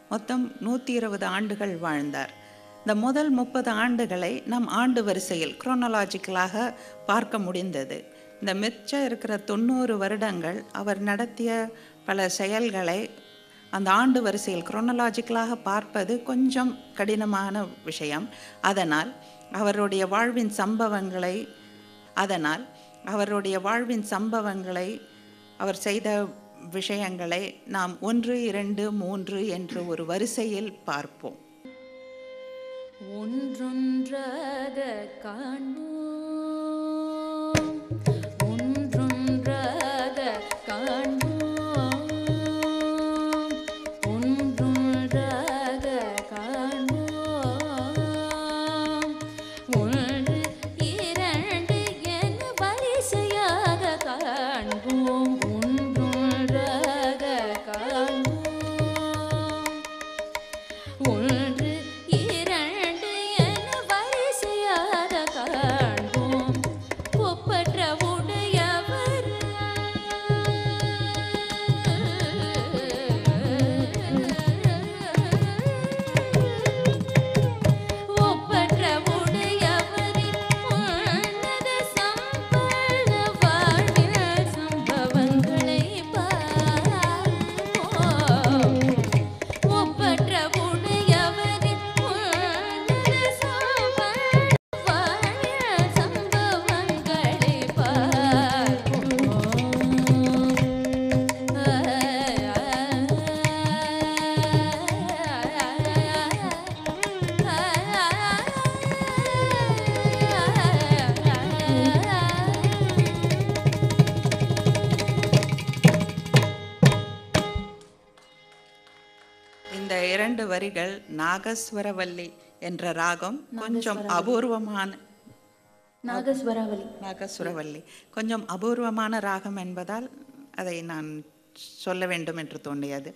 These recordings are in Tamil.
மொத்தம் நூற்றி இருபது ஆண்டுகள் வாழ்ந்தார் இந்த முதல் முப்பது ஆண்டுகளை நம் ஆண்டு வரிசையில் குரோனலாஜிக்கலாக பார்க்க முடிந்தது இந்த மிச்சம் இருக்கிற தொண்ணூறு வருடங்கள் அவர் நடத்திய பல செயல்களை அந்த ஆண்டு வரிசையில் குரோனலாஜிக்கலாக பார்ப்பது கொஞ்சம் கடினமான விஷயம் அதனால் அவருடைய வாழ்வின் சம்பவங்களை அதனால் அவருடைய வாழ்வின் சம்பவங்களை அவர் செய்த விஷயங்களை நாம் ஒன்று இரண்டு மூன்று என்று ஒரு வரிசையில் பார்ப்போம் ஒன்றொன்றாக காண்போம் ஒன்றொன்றாக காண்போம் ஒன்றொன்றாக காண்போம் ஒன்று இரண்டு என வரிசையாக காண்போம் ஒன்றொன்றாக காண்போம் ஒன்று இரண்டு என வரிசையாக காண்போம் ஒப்பற்ற உடையவர் ஒப்பற்ற உடையவரின் உன்னத சம்பள வாழ்வில் சம்பவங்களை பார்ப்போம் ஒப்பற்ற உடையவரின் உன்னத சம்பள வாழ்வில் சம்பவங்களை பார்ப்போம் இந்த இரண்டு வரிகள் நாகஸ்வரவல்லி என்ற ராகம் கொஞ்சம் அபூர்வமான நாகஸ்வராவளி நாகசுரவல்லி கொஞ்சம் அபூர்வமான ராகம் என்பதால் அதை நான் சொல்ல வேண்டும் என்று தோன்றியது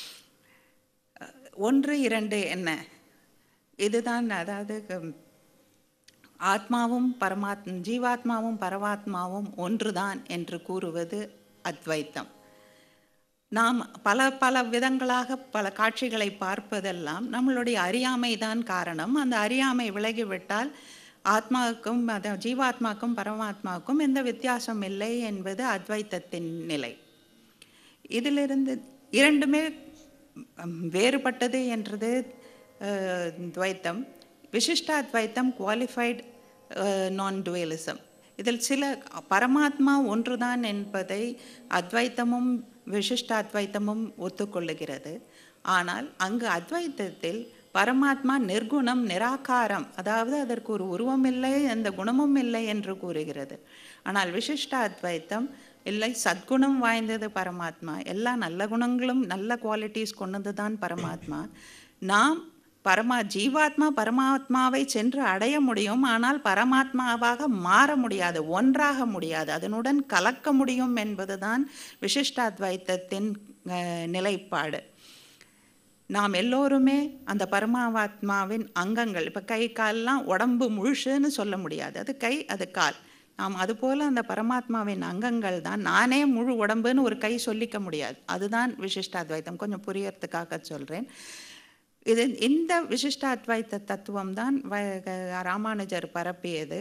அஹ், ஒன்று இரண்டு என்ன இதுதான் அதாவது ஹம், ஆத்மாவும் பரமாத் ஜீவாத்மாவும் பரமாத்மாவும் ஒன்றுதான் என்று கூறுவது அத்வைத்தம் நாம் பல பல விதங்களாக பல காட்சிகளை பார்ப்பதெல்லாம் நம்மளுடைய அறியாமை தான் காரணம் அந்த அறியாமை விலகிவிட்டால் ஆத்மாவுக்கும் அத ஜீவாத்மாக்கும் பரமாத்மாவுக்கும் எந்த வித்தியாசம் இல்லை என்பது அத்வைத்தத்தின் நிலை இதிலிருந்து இரண்டுமே ம், வேறுபட்டது என்றது அஹ், துவைத்தம் விசிஷ்டாத்வைத்தம் குவாலிஃபைடு நான் டுவலிசம் இதில் சில பரமாத்மா ஒன்றுதான் என்பதை அத்வைத்தமும் விசிஷ்டாத்வைத்தமும் ஒத்துக்கொள்ளுகிறது ஆனால் அங்கு அத்வைத்தத்தில் பரமாத்மா நிர்குணம் நிராகாரம் அதாவது அதற்கு ஒரு உருவம் இல்லை எந்த குணமும் இல்லை என்று கூறுகிறது ஆனால் விசிஷ்ட அத்வைத்தம் இல்லை சத்குணம் வாய்ந்தது பரமாத்மா எல்லா நல்ல குணங்களும் நல்ல குவாலிட்டிஸ் கொண்டது தான் பரமாத்மா நாம் பரமா ஜீவாத்மா பரமாத்மாவை சென்று அடைய முடியும் ஆனால் பரமாத்மாவாக மாற முடியாது ஒன்றாக முடியாது அதனுடன் கலக்க முடியும் என்பதுதான் விசிஷ்டாத்வைத்தத்தின் அஹ், நிலைப்பாடு நாம் எல்லோருமே அந்த பரமாத்மாவின் அங்கங்கள் இப்போ கை கால்லாம் உடம்பு முழுசுன்னு சொல்ல முடியாது அது கை அது கால் நாம் அதுபோல் அந்த பரமாத்மாவின் அங்கங்கள் தான் நானே முழு உடம்புன்னு ஒரு கை சொல்லிக்க முடியாது அதுதான் விசிஷ்டாத்வைத்தம் கொஞ்சம் புரியறதுக்காக சொல்கிறேன் இது இந்த விசிஷ்டாத்வைத்த தத்துவம் தான் ராமானுஜர் பரப்பியது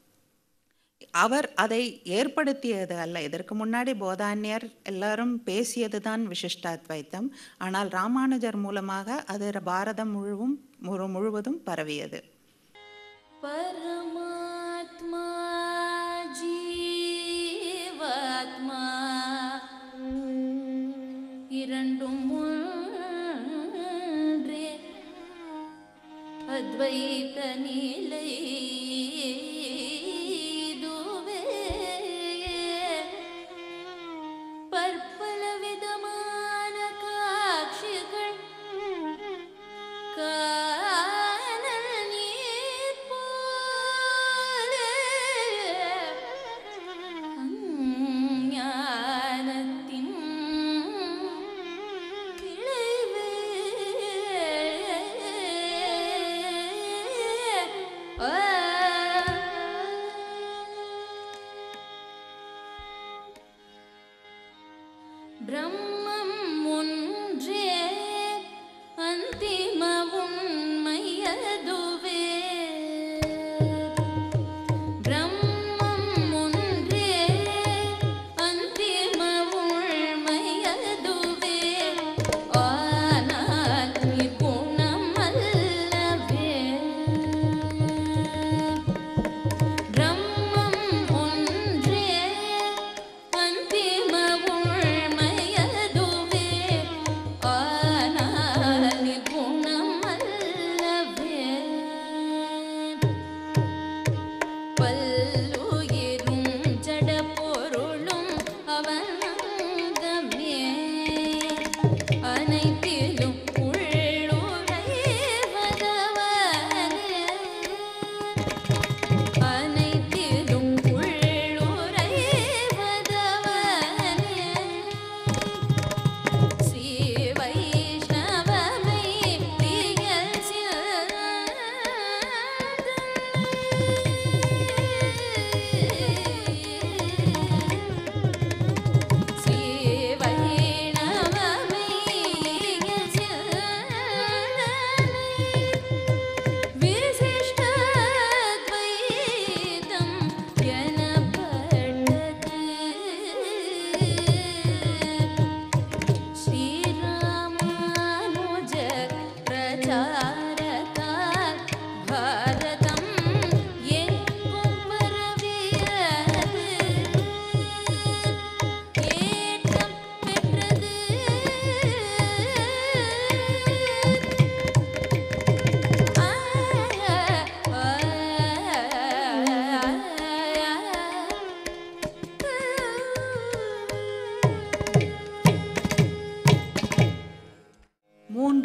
அவர் அதை ஏற்படுத்தியது அல்ல இதற்கு முன்னாடி போதான்யர் எல்லாரும் பேசியது தான் விசிஷ்டாத்வைத்தம் ஆனால் ராமானுஜர் மூலமாக அது பாரதம் முழுவும் முழு முழுவதும் பரவியது परमात्मा ஜீவாத்மா இரண்டும் ஒன்றே அத்வைத நிலை இதுவே. பற்பல விதமான காட்சிகள் காணல் நீர் போலே ஞானத்தின் விளைவே. ஆ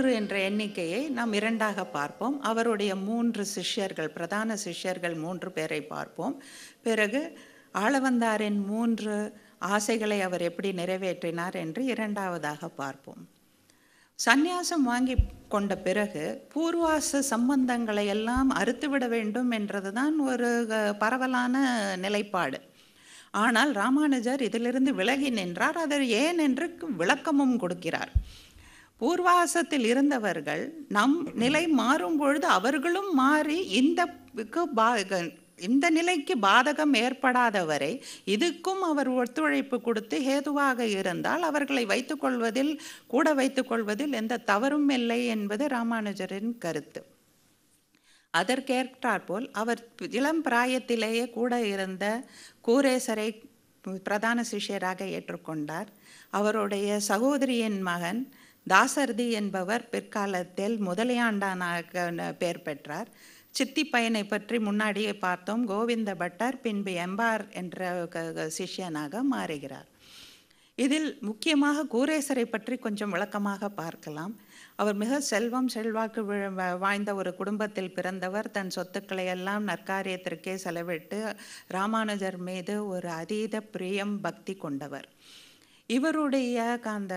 மூன்று என்ற எண்ணிக்கையை நாம் இரண்டாக பார்ப்போம் அவருடைய மூன்று சிஷ்யர்கள் பிரதான சிஷ்யர்கள் மூன்று பேரை பார்ப்போம் பிறகு ஆளவந்தாரின் மூன்று ஆசைகளை அவர் எப்படி நிறைவேற்றினார் என்று இரண்டாவதாக பார்ப்போம் சந்நியாசம் வாங்கி கொண்ட பிறகு பூர்வாச சம்பந்தங்களை எல்லாம் அறுத்துவிட வேண்டும் என்றதுதான் ஒரு அஹ், பரவலான நிலைப்பாடு ஆனால் ராமானுஜர் இதிலிருந்து விலகி நின்றார் அதை ஏன் என்று விளக்கமும் கொடுக்கிறார் பூர்வாசத்தில் இருந்தவர்கள் நம் நிலை மாறும் பொழுது அவர்களும் மாறி இந்த க்கு பா- இந்த நிலைக்கு பாதகம் ஏற்படாதவரை இதுக்கும் அவர் ஒத்துழைப்பு கொடுத்து ஹேதுவாக இருந்தால் அவர்களை வைத்துக்கொள்வதில் கூட வைத்துக்கொள்வதில் எந்த தவறும் இல்லை என்பது ராமானுஜரின் கருத்து அதற்கேற்றாற்போல் அவர் இளம் பிராயத்திலேயே கூட இருந்த கூரேசரை பிரதான சிஷ்யராக ஏற்றுக்கொண்டார் அவருடைய சகோதரியின் மகன் தாசர்தி என்பவர் பிற்காலத்தில் முதலியாண்டானாக பெயர் பெற்றார் சித்தி பையனை பற்றி முன்னாடியே பார்த்தோம் கோவிந்த பட்டர் பின்பு எம்பார் என்ற க- க- சிஷ்யனாக மாறுகிறார் இதில் முக்கியமாக கூரேசரை பற்றி கொஞ்சம் விளக்கமாக பார்க்கலாம் அவர் மிக செல்வம் செல்வாக்கு வி- வா- வாய்ந்த ஒரு குடும்பத்தில் பிறந்தவர் தன் சொத்துக்களை எல்லாம் நற்காரியத்திற்கே செலவிட்டு ராமானுஜர் மீது ஒரு அதீத பிரியம் பக்தி கொண்டவர் இவருடைய க- அந்த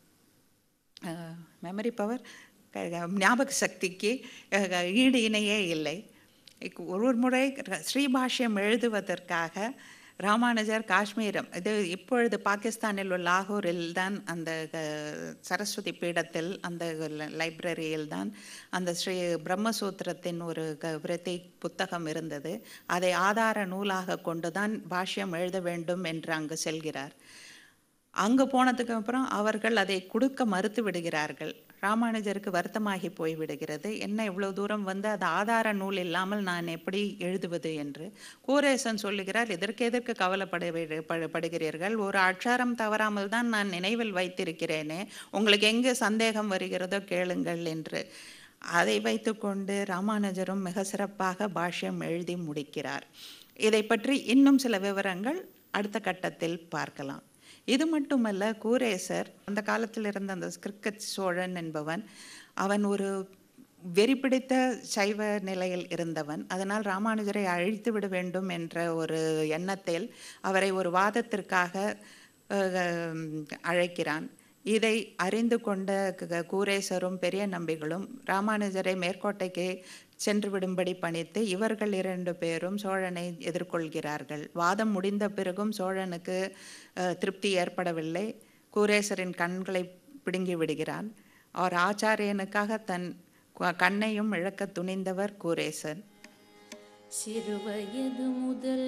மெமரி பவர் ஞாபக சக்திக்கு அஹ், ஈடு இணையே இல்லை இக் ஒரு ஒரு முறை ர- ஸ்ரீபாஷ்யம் எழுதுவதற்காக ராமானுஜர் காஷ்மீரம் இது இப்பொழுது பாகிஸ்தானில் உள்ள லாகூரில் தான் அந்த அஹ், சரஸ்வதி பீடத்தில் அந்த லைப்ரரியில் தான் அந்த ஸ்ரீ பிரம்மசூத்திரத்தின் ஒரு க- விருத்தி புத்தகம் இருந்தது அதை ஆதார நூலாக கொண்டு தான் பாஷ்யம் எழுத வேண்டும் என்று அங்கு செல்கிறார் அங்கே போனதுக்கு அப்புறம் அவர்கள் அதை கொடுக்க மறுத்து விடுகிறார்கள் ராமானுஜருக்கு வருத்தமாகி போய் விடுகிறது என்ன இவ்வளவு தூரம் வந்து அது ஆதார நூல் இல்லாமல் நான் எப்படி எழுதுவது என்று கூரேசன் சொல்லுகிறார் இதற்கு எதற்கு கவலைப்பட வி- படு- படுகிறீர்கள் ஒரு அக்ஷரம் தவறாமல் தான் நான் நினைவில் வைத்திருக்கிறேனே உங்களுக்கு எங்கே சந்தேகம் வருகிறதோ கேளுங்கள் என்று அதை வைத்துக்கொண்டு ராமானுஜரும் மிக சிறப்பாக பாஷ்யம் எழுதி முடிக்கிறார் இதை பற்றி இன்னும் சில விவரங்கள் அடுத்த கட்டத்தில் பார்க்கலாம் இது மட்டுமல்ல கூரேசர் அந்த காலத்தில் இருந்த அந்த கிரிக்கெட் சோழன் என்பவன் அவன் ஒரு வெறி பிடித்த சைவ நிலையில் இருந்தவன் அதனால் ராமானுஜரை அழித்து விட வேண்டும் என்ற ஒரு எண்ணத்தில் அவரை ஒரு வாதத்திற்காக அஹ், அழைக்கிறான் இதை அறிந்து கொண்ட க- கூரேசரும் பெரிய நம்பிகளும் ராமானுஜரை மேற்கோட்டைக்கு சென்று விடும்படி பணித்து இவர்கள் இரண்டு பேரும் சோழனை எதிர்கொள்கிறார்கள் வாதம் முடிந்த பிறகும் சோழனுக்கு அஹ், திருப்தி ஏற்படவில்லை கூரேசரின் கண்களை பிடுங்கி விடுகிறான் அவர் ஆச்சாரியனுக்காக தன் க- கண்ணையும் இழக்க துணிந்தவர் கூரேசன் சிறுவயது முதல்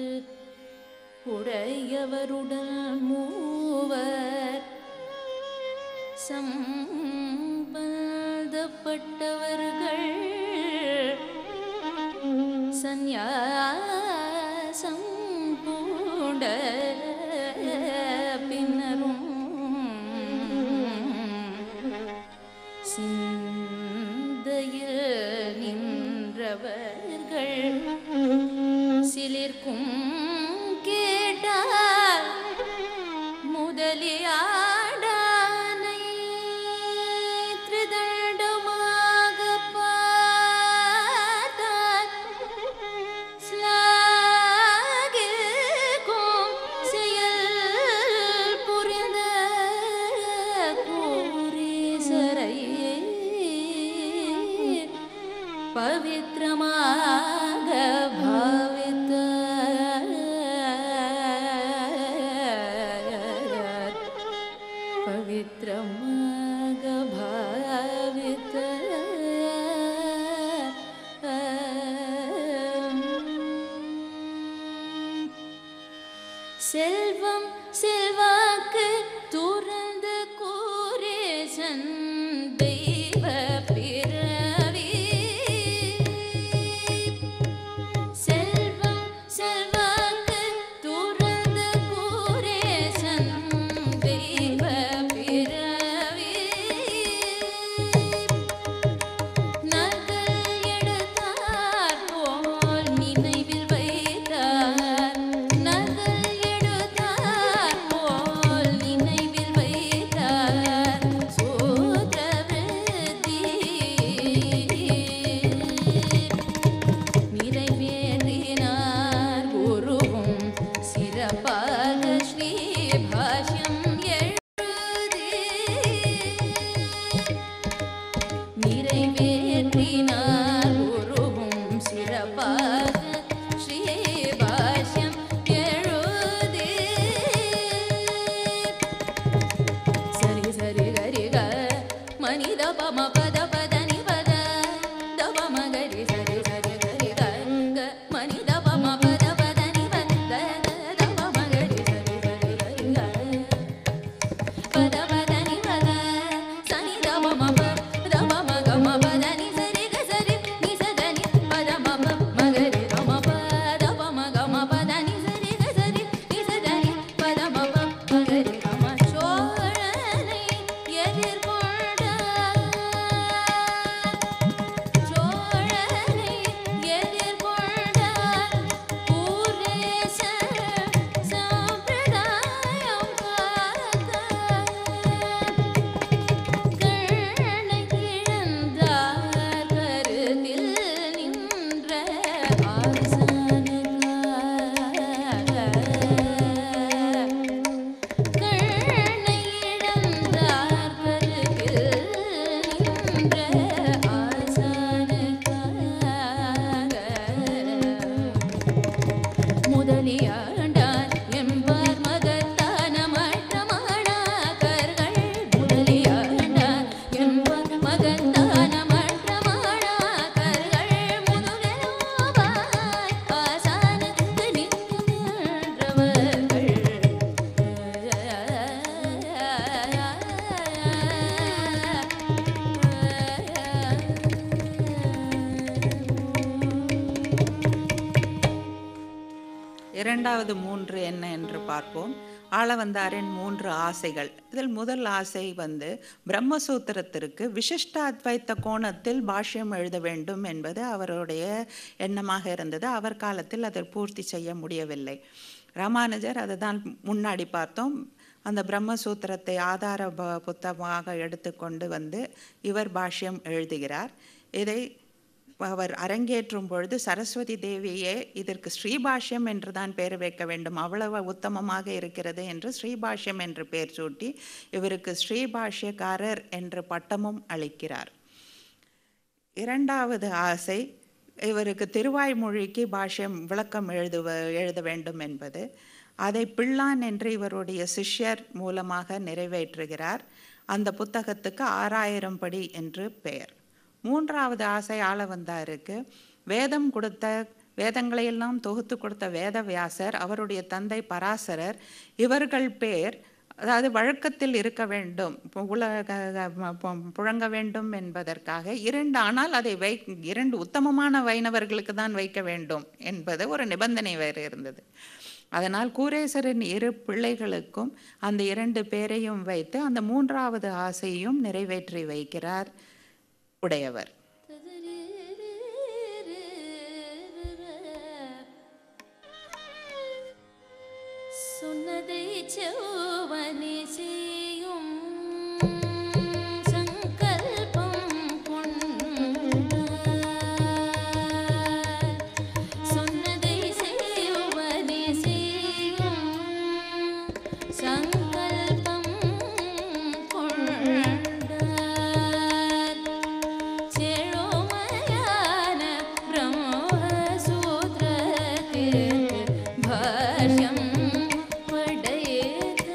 உடையவருடன் மூவர் சம்பந்தப்பட்டவர்கள் சந்நியாசம் பூண்ட பின்னரும் சிந்தையில் நின்றவர்கள் சிலிர்க்கும் கேட்டால் முதலியாடானை திரிதண்டமாக பார்த்தார் ஸ்லாகிக்கும் செயல் புரிந்த கூரீசரை பவித்ரமாக பாவித்தார் பவித்ரமாக பாவித்தார் செல்வம் செல்வாக்கு துறந்த கூரேசன் தெய்வ பிறவி செல்வம் செல்வாக்கு துறந்த கூரேசன் தெய்வ பிறவி நகல் எடுத்தார் போல் நினைவில் வைத்தார் நகல் எடுத்தார் நிறைவேற்றினார் குருவும் சிறப்பாக ஸ்ரீபாஷ்யம் எழுதி சரி சரி கரி க மணி தப ம பத பத நி பத தப ம கரி சரி சரி கரி க க மணி தப ம பத பத நி பத த த தப ம கரி சரி சரி கரி க பத பத நி பத சனி தப ம ப தப ம க ம பத நி சரி க சரி நி சத நி பத ம ப ம கரி த ம ப தப ம க ம பத நி சரி க சரி நி சத நி பத ம ப ம கரி த ம சோழனை எதிர்கொண்டார் சோழனை எதிர்கொண்டார் பூரேச சம்பிரதாயம் காத்தார் கண்ணை இழந்தார் கருத்தில் நின்ற ஆசானுக்காக கண்ணை இழந்தார் கருத்தில் நின்ற ஆசானுக்காக முதலியாண்டார் எம்பார் மகத்தான மற்ற மாணாக்கர்கள் முதலியாண்டார் எம்பார் மகத்தான மற்ற மாணாக்கர்கள் முதுகெலும்பாய் ஆசானுக்கு இரண்டாவது மூன்று என்ன என்று பார்ப்போம் ஆளவந்தாரின் மூன்று ஆசைகள் இதில் முதல் ஆசை வந்து பிரம்மசூத்திரத்திற்கு விசிஷ்ட அத்வைத்த கோணத்தில் பாஷ்யம் எழுத வேண்டும் என்பது அவருடைய எண்ணமாக இருந்தது அவர் காலத்தில் அதை பூர்த்தி செய்ய முடியவில்லை ராமானுஜர் அதை தான் முன்னாடி பார்த்தோம் அந்த பிரம்மசூத்திரத்தை ஆதார ப- புத்தகமாக எடுத்துக்கொண்டு வந்து இவர் பாஷ்யம் எழுதுகிறார் இதை அவர் அரங்கேற்றும் பொழுது சரஸ்வதி தேவியே இதற்கு ஸ்ரீபாஷ்யம் என்று தான் பெயர் வைக்க வேண்டும் அவ்வளவு உத்தமமாக இருக்கிறது என்று ஸ்ரீபாஷ்யம் என்று பெயர் சூட்டி இவருக்கு ஸ்ரீபாஷ்யக்காரர் என்ற பட்டமும் அளிக்கிறார் இரண்டாவது ஆசை இவருக்கு திருவாய்மொழிக்கு பாஷ்யம் விளக்கம் எழுதுவ எழுத வேண்டும் என்பது அதை பிள்ளான் என்று இவருடைய சிஷ்யர் மூலமாக நிறைவேற்றுகிறார் அந்த புத்தகத்துக்கு ஆறாயிரம் படி என்று பெயர் மூன்றாவது ஆசை ஆள வந்தாருக்கு வேதம் கொடுத்த வேதங்களையெல்லாம் தொகுத்து கொடுத்த வேதவியாசர் அவருடைய தந்தை பராசரர் இவர்கள் பேர் அதாவது வழக்கத்தில் இருக்க வேண்டும் பு- உலக பு- புழங்க வேண்டும் என்பதற்காக இரண்டு ஆனால் அதை வை இரண்டு உத்தமமான வைணவர்களுக்கு தான் வைக்க வேண்டும் என்பது ஒரு நிபந்தனை வேறு இருந்தது அதனால் கூரேசரின் இரு பிள்ளைகளுக்கும் அந்த இரண்டு பேரையும் வைத்து அந்த மூன்றாவது ஆசையும் நிறைவேற்றி வைக்கிறார் உடையவர் சொன்னதை செவ்வனே செய்யும் சங்கல்பம் கொண்டார் சொன்னதை செய்வனே செய்யும் சங்கல்பம் கொண்டார் செழுமையான பிரம்மசூத்திரத்திற்கு பாஷ்யம் படைத்த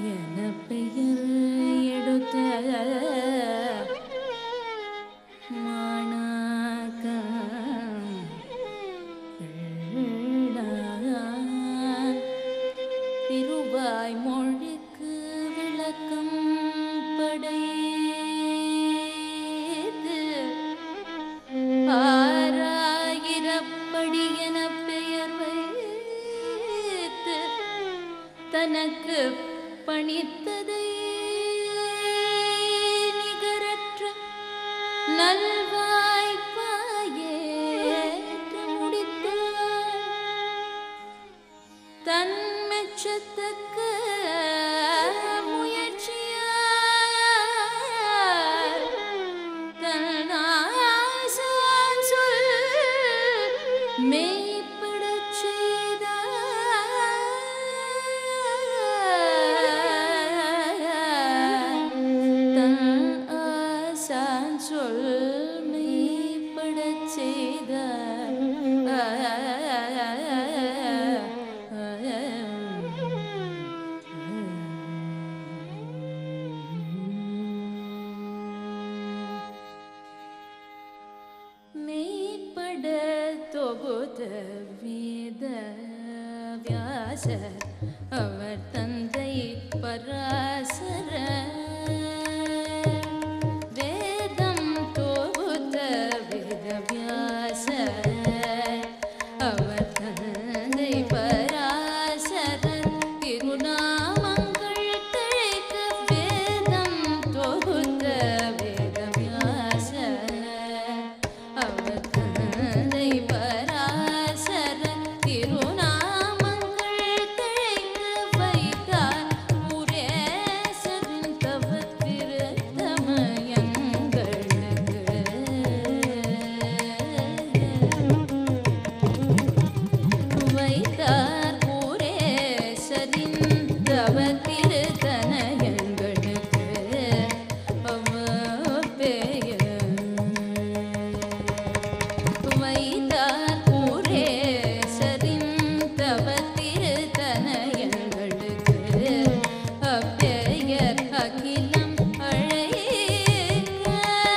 என பெயர் எடுத்த மாணாக்கன் திருவாய் மொழிக்கு விளக்கம் படைத்து ஆறாயிரப்படி என பெயர் வைத்து தனக்கு பணித்ததை நிகரற்ற நல்வாய்ப்பாயேற்று முடித்தார் தன் மெச்சத்தக்க முயற்சியால் தன் ஆசான் சொல் மெய்ப்படச் செய்தார். தன் ஆசான் சொல் மெய்ப்படச் செய்தார். மெய்ப்பட தொகுத வேத வியாசர் அவர் தந்தை பராசர வேதம் தொகுத்த வேத வியாசர் அவர் தந்தை பராசரர் திருநாமங்கள் தழைக்க வேதம் தொகுத்த வேத வியாசர் அவர் தந்தை பராசரர் திருநாமங்கள் தழைக்க வைத்தார் முரேசரின் தவத்திருத்தமயங்களுக்கு வைத்தார் பூரேசரின் தவத்திருத்தனயங்களுக்கு பெயர் வைத்தார் பூரேசரின் தவத்திருத்தனயங்களுக்கு அப்பெயர் அகிலம் அழைக்க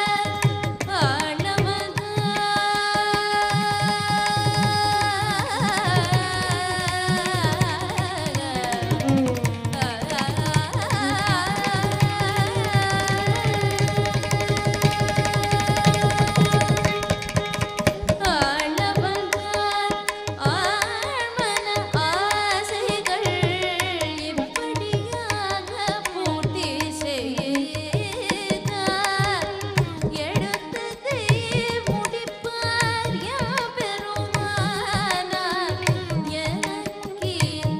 ஆழ்மன ஆசைகள் இப்படியாக பூர்த்தி செய்தார் எடுத்ததை முடிப்பார் யாபெருமானார் எனக்கே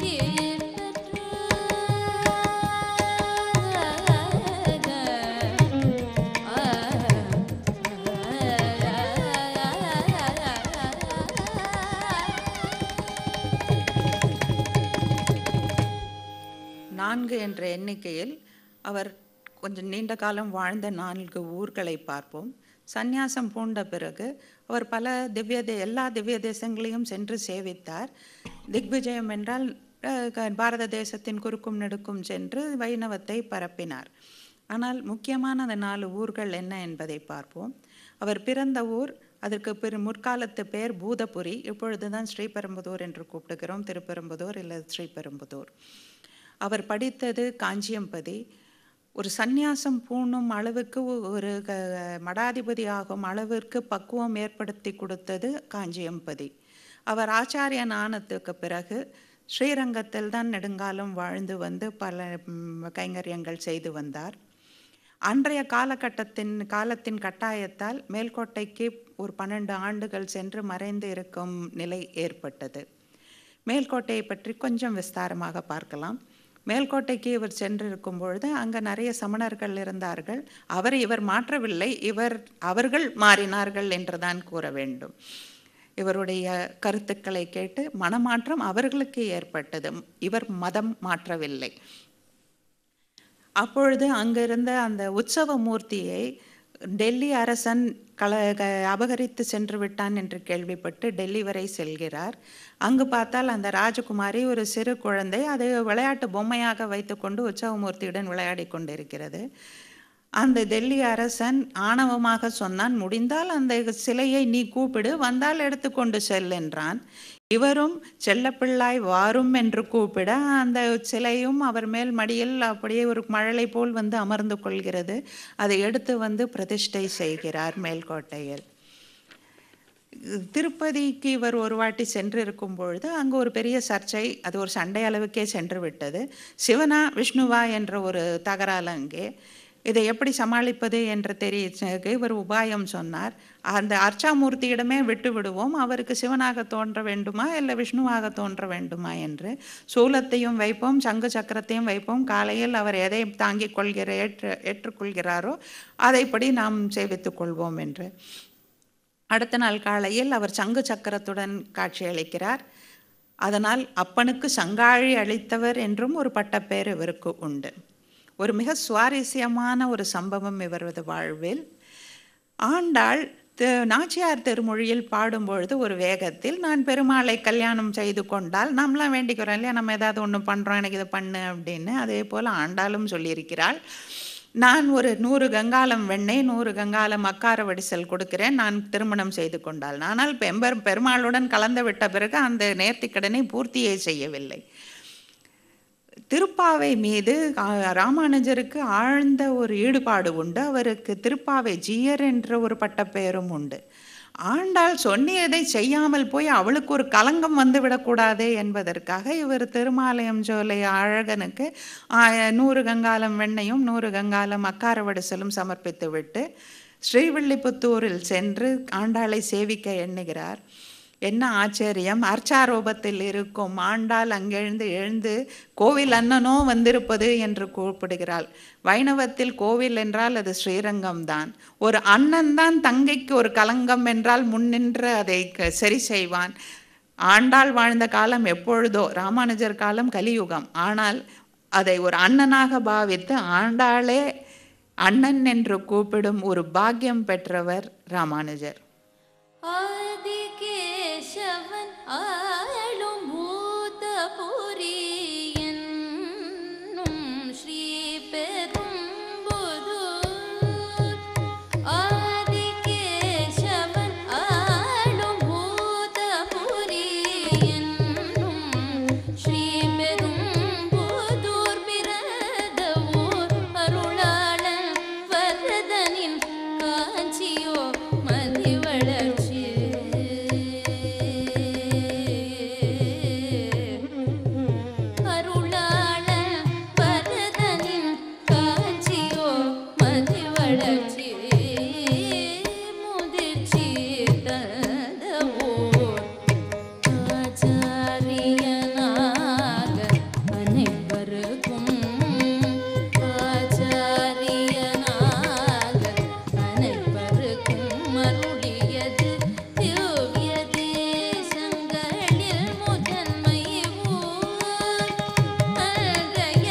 நான்கு என்ற எண்ணிக்கையில் அவர் கொஞ்சம் நீண்ட காலம் வாழ்ந்த நான்கு ஊர்களை பார்ப்போம் சந்நியாசம் பூண்ட பிறகு அவர் பல திவ்ய தே எல்லா திவ்ய தேசங்களையும் சென்று சேவித்தார் திக்விஜயம் என்றால் அஹ், க- பாரத தேசத்தின் குறுக்கும் நெடுக்கும் சென்று வைணவத்தை பரப்பினார் ஆனால் முக்கியமான அந்த நாலு ஊர்கள் என்ன என்பதை பார்ப்போம் அவர் பிறந்த ஊர் அதற்கு பிற முற்காலத்து பெயர் பூதபுரி இப்பொழுது தான் ஸ்ரீபெரும்புதூர் என்று கூப்பிடுகிறோம் திருப்பெரும்புதூர் இல்லை ஸ்ரீபெரும்புதூர் அவர் படித்தது காஞ்சியம்பதி ஒரு சந்நியாசம் பூணும் அளவுக்கு ஒரு க- மடாதிபதி ஆகும் அளவிற்கு பக்குவம் ஏற்படுத்தி கொடுத்தது காஞ்சியம்பதி அவர் ஆச்சாரியன் ஆனதுக்கு பிறகு ஸ்ரீரங்கத்தில் தான் நெடுங்காலம் வாழ்ந்து வந்து பல ம், கைங்கரியங்கள் செய்து வந்தார் அன்றைய காலகட்டத்தின் காலத்தின் கட்டாயத்தால் மேல்கோட்டைக்கு ஒரு பன்னெண்டு ஆண்டுகள் சென்று மறைந்து இருக்கும் நிலை ஏற்பட்டது மேல்கோட்டையை பற்றி கொஞ்சம் விஸ்தாரமாக பார்க்கலாம் மேல்கோட்டைக்கு இவர் சென்றிருக்கும் பொழுது அங்கே நிறைய சமணர்கள் இருந்தார்கள் அவர் இவர் மாற்றவில்லை இவர் அவர்கள் மாறினார்கள் என்றுதான் கூற வேண்டும் இவருடைய கருத்துக்களை கேட்டு மனமாற்றம் அவர்களுக்கு ஏற்பட்டது இவர் மதம் மாற்றவில்லை அப்பொழுது அங்கிருந்த அந்த உற்சவ மூர்த்தியை டெல்லி அரசன் கல க அபகரித்து சென்று விட்டான் என்று கேள்விப்பட்டு டெல்லி வரை செல்கிறார் அங்கு பார்த்தால் அந்த ராஜகுமாரி ஒரு சிறு குழந்தை அது விளையாட்டு பொம்மையாக வைத்துக்கொண்டு உற்சவமூர்த்தியுடன் விளையாடி கொண்டிருக்கிறது அந்த டெல்லி அரசன் ஆணவமாக சொன்னான் முடிந்தால் அந்த சிலையை நீ கூப்பிடு வந்தால் எடுத்துக்கொண்டு செல் என்றான் இவரும் செல்லப்பிள்ளாய் வாரும் என்று கூப்பிட அந்த சிலையும் அவர் மேல் மடியில் அப்படியே ஒரு மழலை போல் வந்து அமர்ந்து கொள்கிறது அதை எடுத்து வந்து பிரதிஷ்டை செய்கிறார் மேல்கோட்டையில் திருப்பதிக்கு இவர் ஒரு வாட்டி சென்று இருக்கும் பொழுது அங்கே ஒரு பெரிய சர்ச்சை அது ஒரு சண்டை அளவுக்கே சென்று விட்டது சிவனா விஷ்ணுவா என்ற ஒரு தகராறு அங்கே இதை எப்படி சமாளிப்பது என்று தெரிய இவர் உபாயம் சொன்னார் அந்த அர்ச்சாமூர்த்தியிடமே விட்டு விடுவோம் அவருக்கு சிவனாக தோன்ற வேண்டுமா இல்லை விஷ்ணுவாக தோன்ற வேண்டுமா என்று சூலத்தையும் வைப்போம் சங்கு சக்கரத்தையும் வைப்போம் காலையில் அவர் எதை தாங்கிக் கொள்கிற ஏற்று ஏற்றுக்கொள்கிறாரோ அதைப்படி நாம் சேவித்துக் கொள்வோம் என்று அடுத்த நாள் காலையில் அவர் சங்கு சக்கரத்துடன் காட்சியளிக்கிறார் அதனால் அப்பனுக்கு சங்காழி அளித்தவர் என்றும் ஒரு பட்டப்பேர் இவருக்கு உண்டு ஒரு மிக சுவாரஸ்யமான ஒரு சம்பவம் இவரது வாழ்வில் ஆண்டாள் நாச்சியார் திருமொழியில் பாடும்பொழுது ஒரு வேகத்தில் நான் பெருமாளை கல்யாணம் செய்து கொண்டால் நம்மளாம் வேண்டிக்கிறோம் இல்லையா நம்ம ஏதாவது ஒன்று பண்ணுறோம் எனக்கு இதை பண்ணு அப்படின்னு அதே போல் ஆண்டாளும் சொல்லியிருக்கிறாள் நான் ஒரு நூறு கங்காலம் வெண்ணெய் நூறு கங்காலம் அக்கார வடிசல் கொடுக்கிறேன் நான் திருமணம் செய்து கொண்டாள் ஆனால் பெம்பர் பெருமாளுடன் கலந்து விட்ட பிறகு அந்த நேர்த்திக்கடனை பூர்த்தியே செய்யவில்லை திருப்பாவை மீது ராமானுஜருக்கு ஆழ்ந்த ஒரு ஈடுபாடு உண்டு அவருக்கு திருப்பாவை ஜீயர் என்ற ஒரு பட்டப்பெயரும் உண்டு ஆண்டாள் சொன்னியதை செய்யாமல் போய் அவளுக்கு ஒரு கலங்கம் வந்து விடக்கூடாது என்பதற்காக இவர் திருமாலயம் ஜோலை அழகனுக்கு நூறு கங்காலம் வெண்ணையும் நூறு கங்காலம் அக்கார வடிசலும் சமர்ப்பித்து விட்டு ஸ்ரீவில்லிபுத்தூரில் சென்று ஆண்டாளை சேவிக்க எண்ணுகிறார் என்ன ஆச்சரியம் அர்ச்சாரோபத்தில் இருக்கும் ஆண்டாள் அங்கெழுந்து எழுந்து கோவில் அண்ணனோ வந்திருப்பது என்று கூப்பிடுகிறாள் வைணவத்தில் கோவில் என்றால் அது ஸ்ரீரங்கம் தான் ஒரு அண்ணன் தான் தங்கைக்கு ஒரு கலங்கம் என்றால் முன்னின்று அதை சரி செய்வான் ஆண்டாள் வாழ்ந்த காலம் எப்பொழுதோ ராமானுஜர் காலம் கலியுகம் ஆனால் அதை ஒரு அண்ணனாக பாவித்து ஆண்டாளே அண்ணன் என்று கூப்பிடும் ஒரு பாக்கியம் பெற்றவர் ராமானுஜர் ஆதிகேசவன் ஆளும் பூதபுரி என்னும் ஸ்ரீ பெரும்புதூர் ஆதிகேசவன் ஆளும் பூதபுரி என்னும் ஸ்ரீ பெரும்புதூர் பிறந்த ஊர் அருளாளன் வரதனின் காஞ்சியோ மதி வளர்ச்சி அருளாளன் வரதனின் காஞ்சியோ மதி வளர்ச்சி முதிர்ச்சி தந்தவோர் ஆச்சாரியனாக அனைவருக்கும் ஆச்சாரியனாக அனைவருக்கும் அருளியது திவ்ய தேசங்களில் முதன்மை ஊர் அன்றைய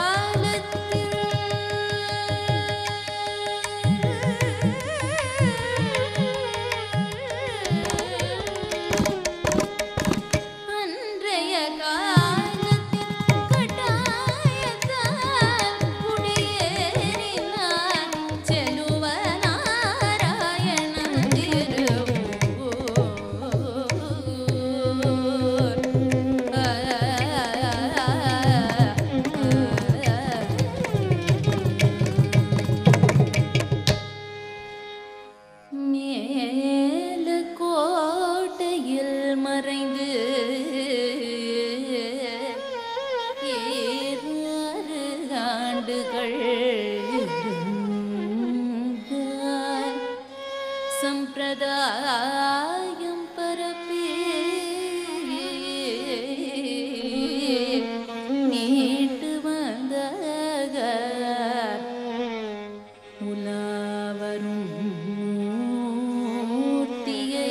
காலத்தில் அன்றைய காலத்தில் கட்டாயத்தால் குடியேறினார் செலுவநாராயண திருவூர். மேல கோட்டையில் மறைந்து ஏறாறு ஆண்டுகள் இருந்தார். சம்பிரதாயம் பரப்பி நீட்டு வந்தார் உலாவரும் மூர்த்தியை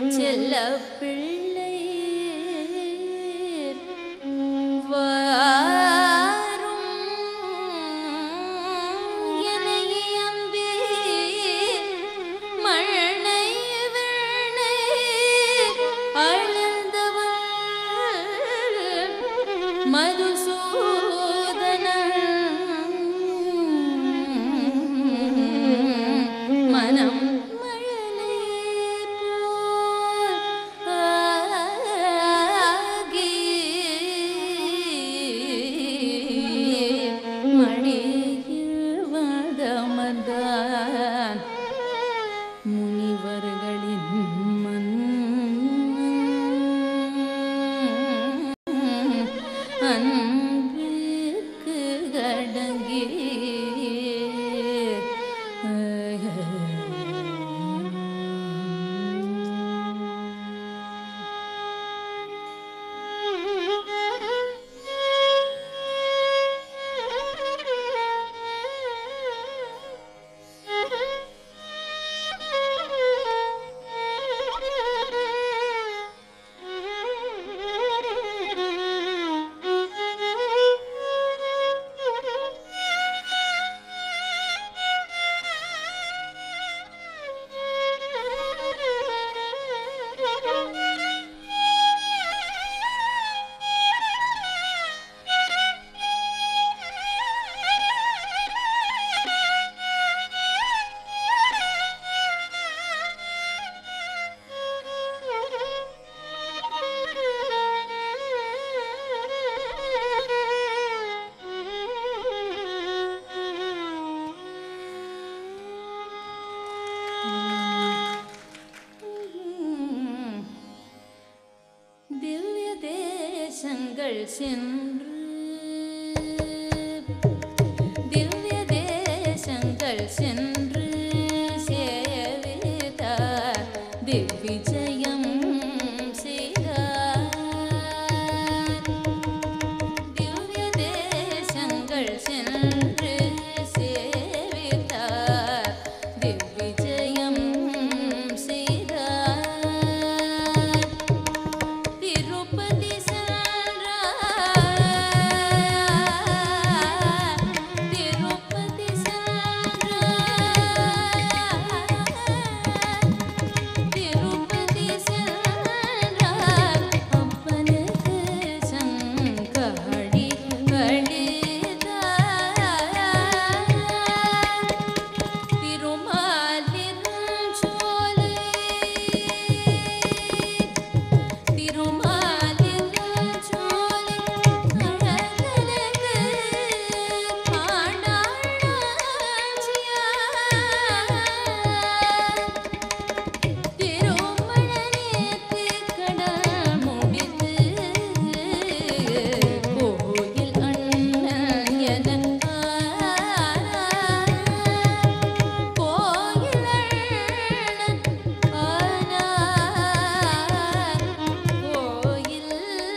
செல்ல பிள்ளை வா தேசங்கள் சென்று திவ்ய தேசங்கள் சென்று சேவித்தார் திவ்விஜயம் செய்தார் திவ்ய தேசங்கள் சென்று சேவித்தார் திவ்விஜயம் செய்தார் திருப்பதி சென்றார் திருப்பதி சென்றார் திருப்பதி சென்றார் அப்பனுக்கு சங்கடி கடிதார் திருமாலின் சோலை திருமாலின் சோலை அழகழகு பாண்டாட்சியார் திருமணநேர்த்தி கடல் முடித்து கோயில் அண்ணன் எதற்கார் கோயில் அண்ணன் ஆனார் கோயில்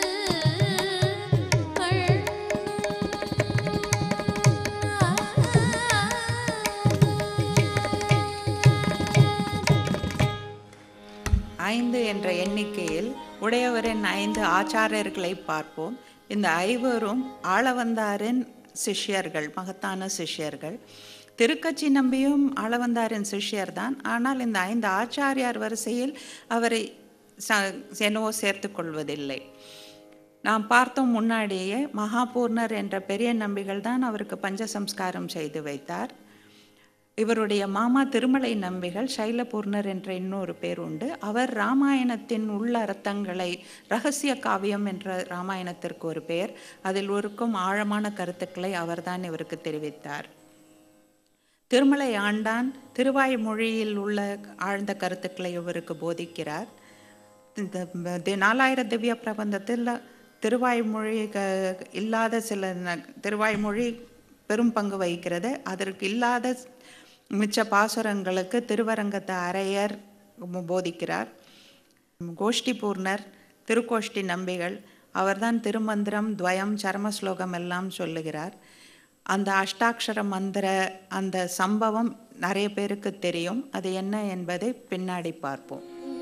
ஐந்து என்ற எண்ணிக்கையில் உடையவரின் ஐந்து ஆச்சாரியர்களை பார்ப்போம் இந்த ஐவரும் ஆளவந்தாரின் சிஷ்யர்கள் மகத்தான சிஷ்யர்கள் திருக்கச்சி நம்பியும் ஆளவந்தாரின் சிஷ்யர்தான் ஆனால் இந்த ஐந்து ஆச்சாரியார் வரிசையில் அவரை ச என்னவோ சேர்த்து கொள்வதில்லை நாம் பார்த்தோம் முன்னாடியே மகாபூர்ணர் என்ற பெரிய நம்பிகள் தான் அவருக்கு பஞ்சசம்ஸ்காரம் செய்து வைத்தார் இவருடைய மாமா திருமலை நம்பிகள் சைலபூர்ணர் என்ற இன்னொரு பேர் உண்டு அவர் ராமாயணத்தின் உள்ள அர்த்தங்களை ரகசிய காவியம் என்ற ராமாயணத்திற்கு ஒரு பெயர் அதில் இருக்கும் ஆழமான கருத்துக்களை அவர்தான் இவருக்கு தெரிவித்தார் திருமலை ஆண்டான் திருவாய்மொழியில் உள்ள ஆழ்ந்த கருத்துக்களை இவருக்கு போதிக்கிறார் இந்த தி- நாலாயிர திவ்ய பிரபந்தத்தில் திருவாய்மொழி க- இல்லாத சில ந- திருவாய்மொழி பெரும் பங்கு வகிக்கிறது அதற்கு இல்லாத மிச்ச பாசுரங்களுக்கு திருவரங்கத்து அரையர் போதிக்கிறார் கோஷ்டி பூர்ணர் திருக்கோஷ்டி நம்பிகள் அவர்தான் திருமந்திரம் துவயம் சர்ம ஸ்லோகம் எல்லாம் சொல்லுகிறார் அந்த அஷ்டாட்சர மந்திர அந்த சம்பவம் நிறைய பேருக்கு தெரியும் அது என்ன என்பதை பின்னாடி பார்ப்போம்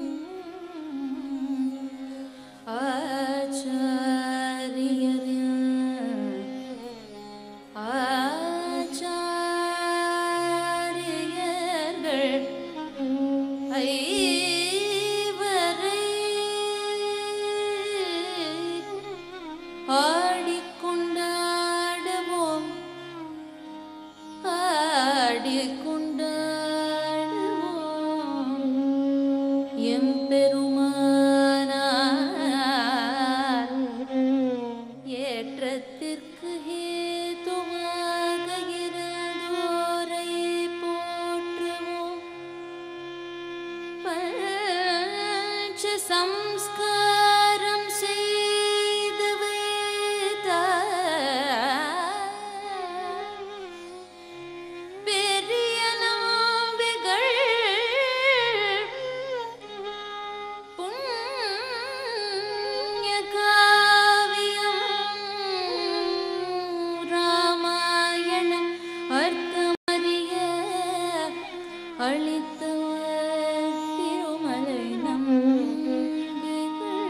ஆச்சாரியர்கள் ஐவரை ஆடிக்கொண்டாடுவோம் ஆடிக்கொண்டாடுவோம் எம்பெருமானார் ஏற்றத்திற்கு ஹேதுவாக இருந்தோரை போற்றுவோம் பஞ்ச சம்ஸ்காரம் செய்து வைத்தார் பெரிய நம்பிகள் புண்ணிய காவியம் ராமாயணம் அர்த்தமறிய அளித்தவர் திருமலை நம்பிகள்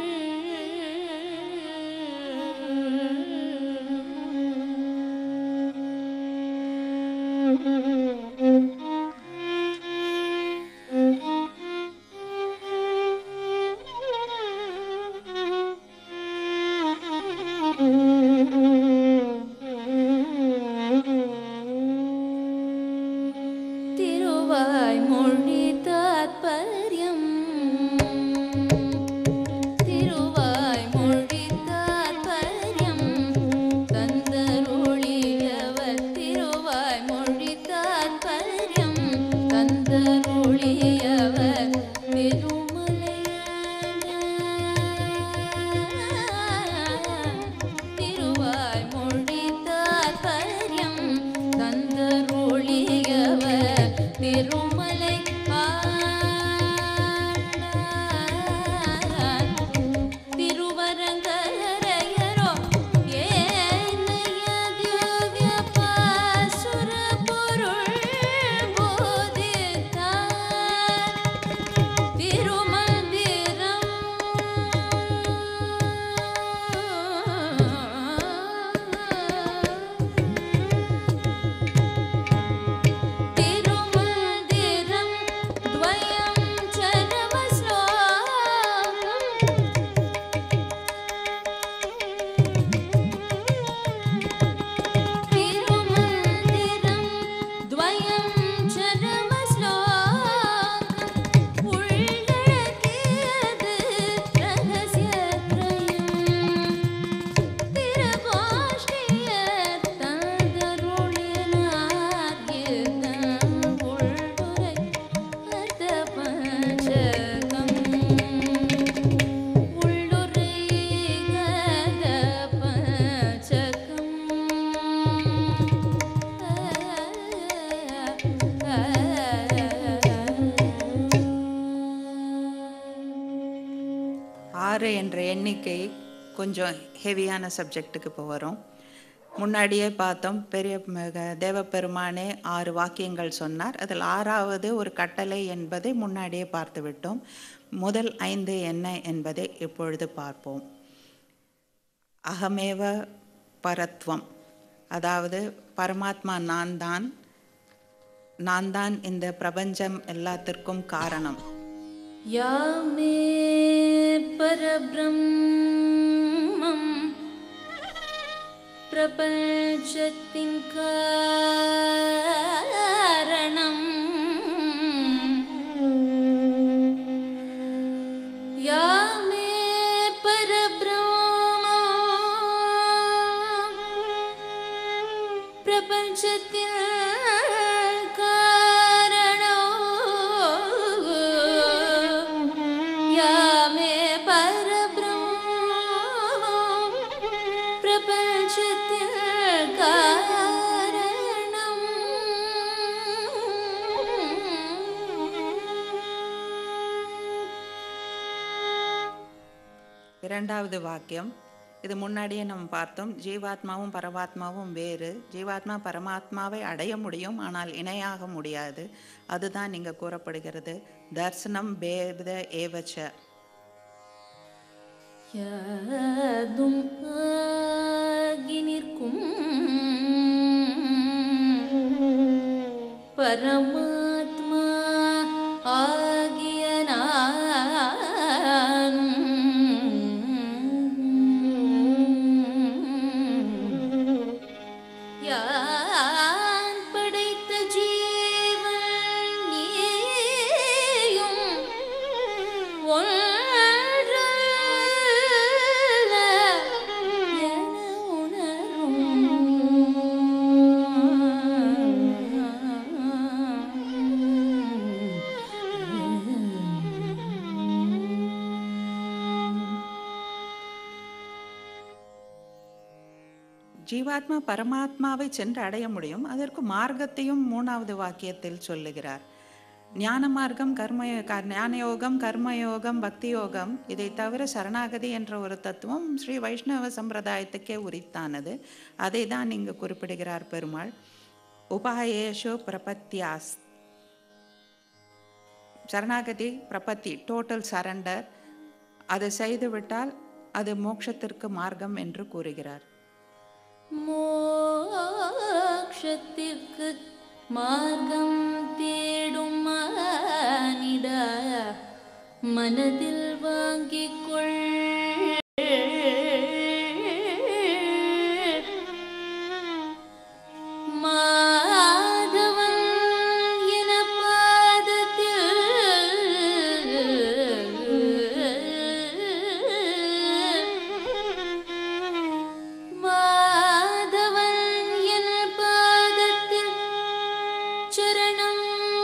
ஆறு என்ற எண்ணிக்கை கொஞ்சம் ஹெவியான சப்ஜெக்ட்டுக்கு இப்போ வரும் முன்னாடியே பார்த்தோம் பெரிய மக- தேவபெருமானே ஆறு வாக்கியங்கள் சொன்னார் அதில் ஆறாவது ஒரு கட்டளை என்பதை முன்னாடியே பார்த்து விட்டோம் முதல் ஐந்து என்ன என்பதை இப்பொழுது பார்ப்போம் அகமேவ பரத்வம் அதாவது பரமாத்மா நான் தான் நான் தான் இந்த பிரபஞ்சம் எல்லாத்திற்கும் காரணம் या मे परब्रह्मम् प्रपञ्चतिं कारणम् या मे परब्रह्म प्रपञ्चतिं कारणो या मे परब्रह्म प्रपञ्चतिं कारणम् இரண்டாவது வாக்கியம் இது முன்னாடியே நம்ம பார்த்தோம் ஜீவாத்மாவும் பரமாத்மாவும் வேறு ஜீவாத்மா பரமாத்மாவை அடைய முடியும் ஆனால் இணையாக முடியாது அதுதான் இங்கே கூறப்படுகிறது தர்சனம் பேத ஏவச்ச யாதும் ஆகி நிற்கும் பரமாத்மா ஆகிய நானும் யான் படைத்த ஜீவன் நீயும் ஒன்றல்ல என உணரும் ஜீவாத்மா பரமாத்மாவை சென்று அடைய முடியும் அதற்கு மார்க்கத்தையும் மூணாவது வாக்கியத்தில் சொல்லுகிறார் ஞான மார்க்கம் கர்ம க- ஞானயோகம் கர்மயோகம் பக்தி யோகம் இதை தவிர சரணாகதி என்ற ஒரு தத்துவம் ஸ்ரீ வைஷ்ணவ சம்பிரதாயத்துக்கே உரித்தானது அதை தான் இங்கு குறிப்பிடுகிறார் பெருமாள் உபாயேஷு பிரபத்தியாஸ் சரணாகதி பிரபத்தி டோட்டல் சரண்டர் அதை செய்துவிட்டால் அது மோட்சத்திற்கு மார்க்கம் என்று கூறுகிறார் மோக்ஷத்திற்கு மார்க்கம் தேடும் மானிட மனதில் வாங்கிக் கொள் மாதவன் என பாதத்தில் மாதவன் என் பாதத்தில் சரணம்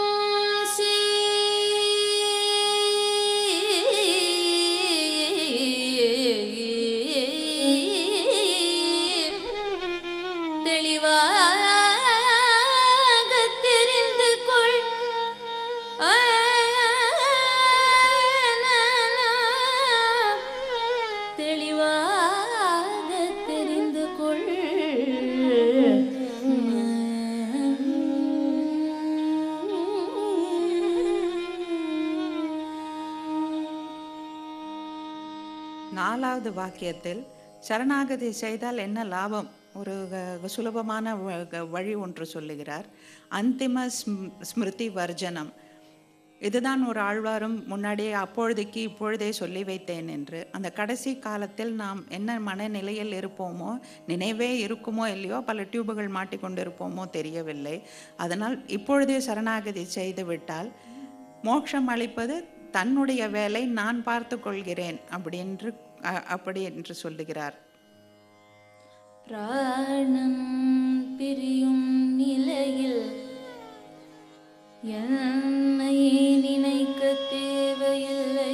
தெளிவாக தெரிந்து கொள் ஆ, நா, நா. தெளிவாக தெரிந்து கொள் நாலாவது வாக்கியத்தில் சரணாகதி செய்தால் என்ன லாபம் ஒரு க- சுலபமான வ- க- வழி ஒன்று சொல்லுகிறார் அந்திம ஸ்ம்- ஸ்மிருதி வர்ஜனம் இதுதான் ஒரு ஆழ்வாரும் முன்னாடியே அப்பொழுதைக்கு இப்பொழுதே சொல்லி வைத்தேன் என்று அந்த கடைசி காலத்தில் நாம் என்ன மனநிலையில் இருப்போமோ நினைவே இருக்குமோ இல்லையோ பல டியூபுகள் மாட்டிக்கொண்டு இருப்போமோ தெரியவில்லை அதனால் இப்பொழுதே சரணாகதி செய்து விட்டால் மோட்சம் அளிப்பது தன்னுடைய வேலை நான் பார்த்து கொள்கிறேன் அப்படின்று அ- அப்படி என்று சொல்லுகிறார் பிராணம் பிரியும் நிலையில் என்னை நினைக்க தேவையில்லை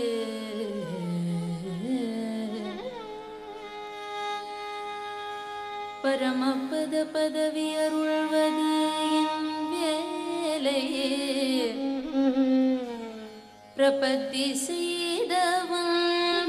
பரமபத பதவி அருள்வது என் வேலையே பிரபத்தி செய்தவன்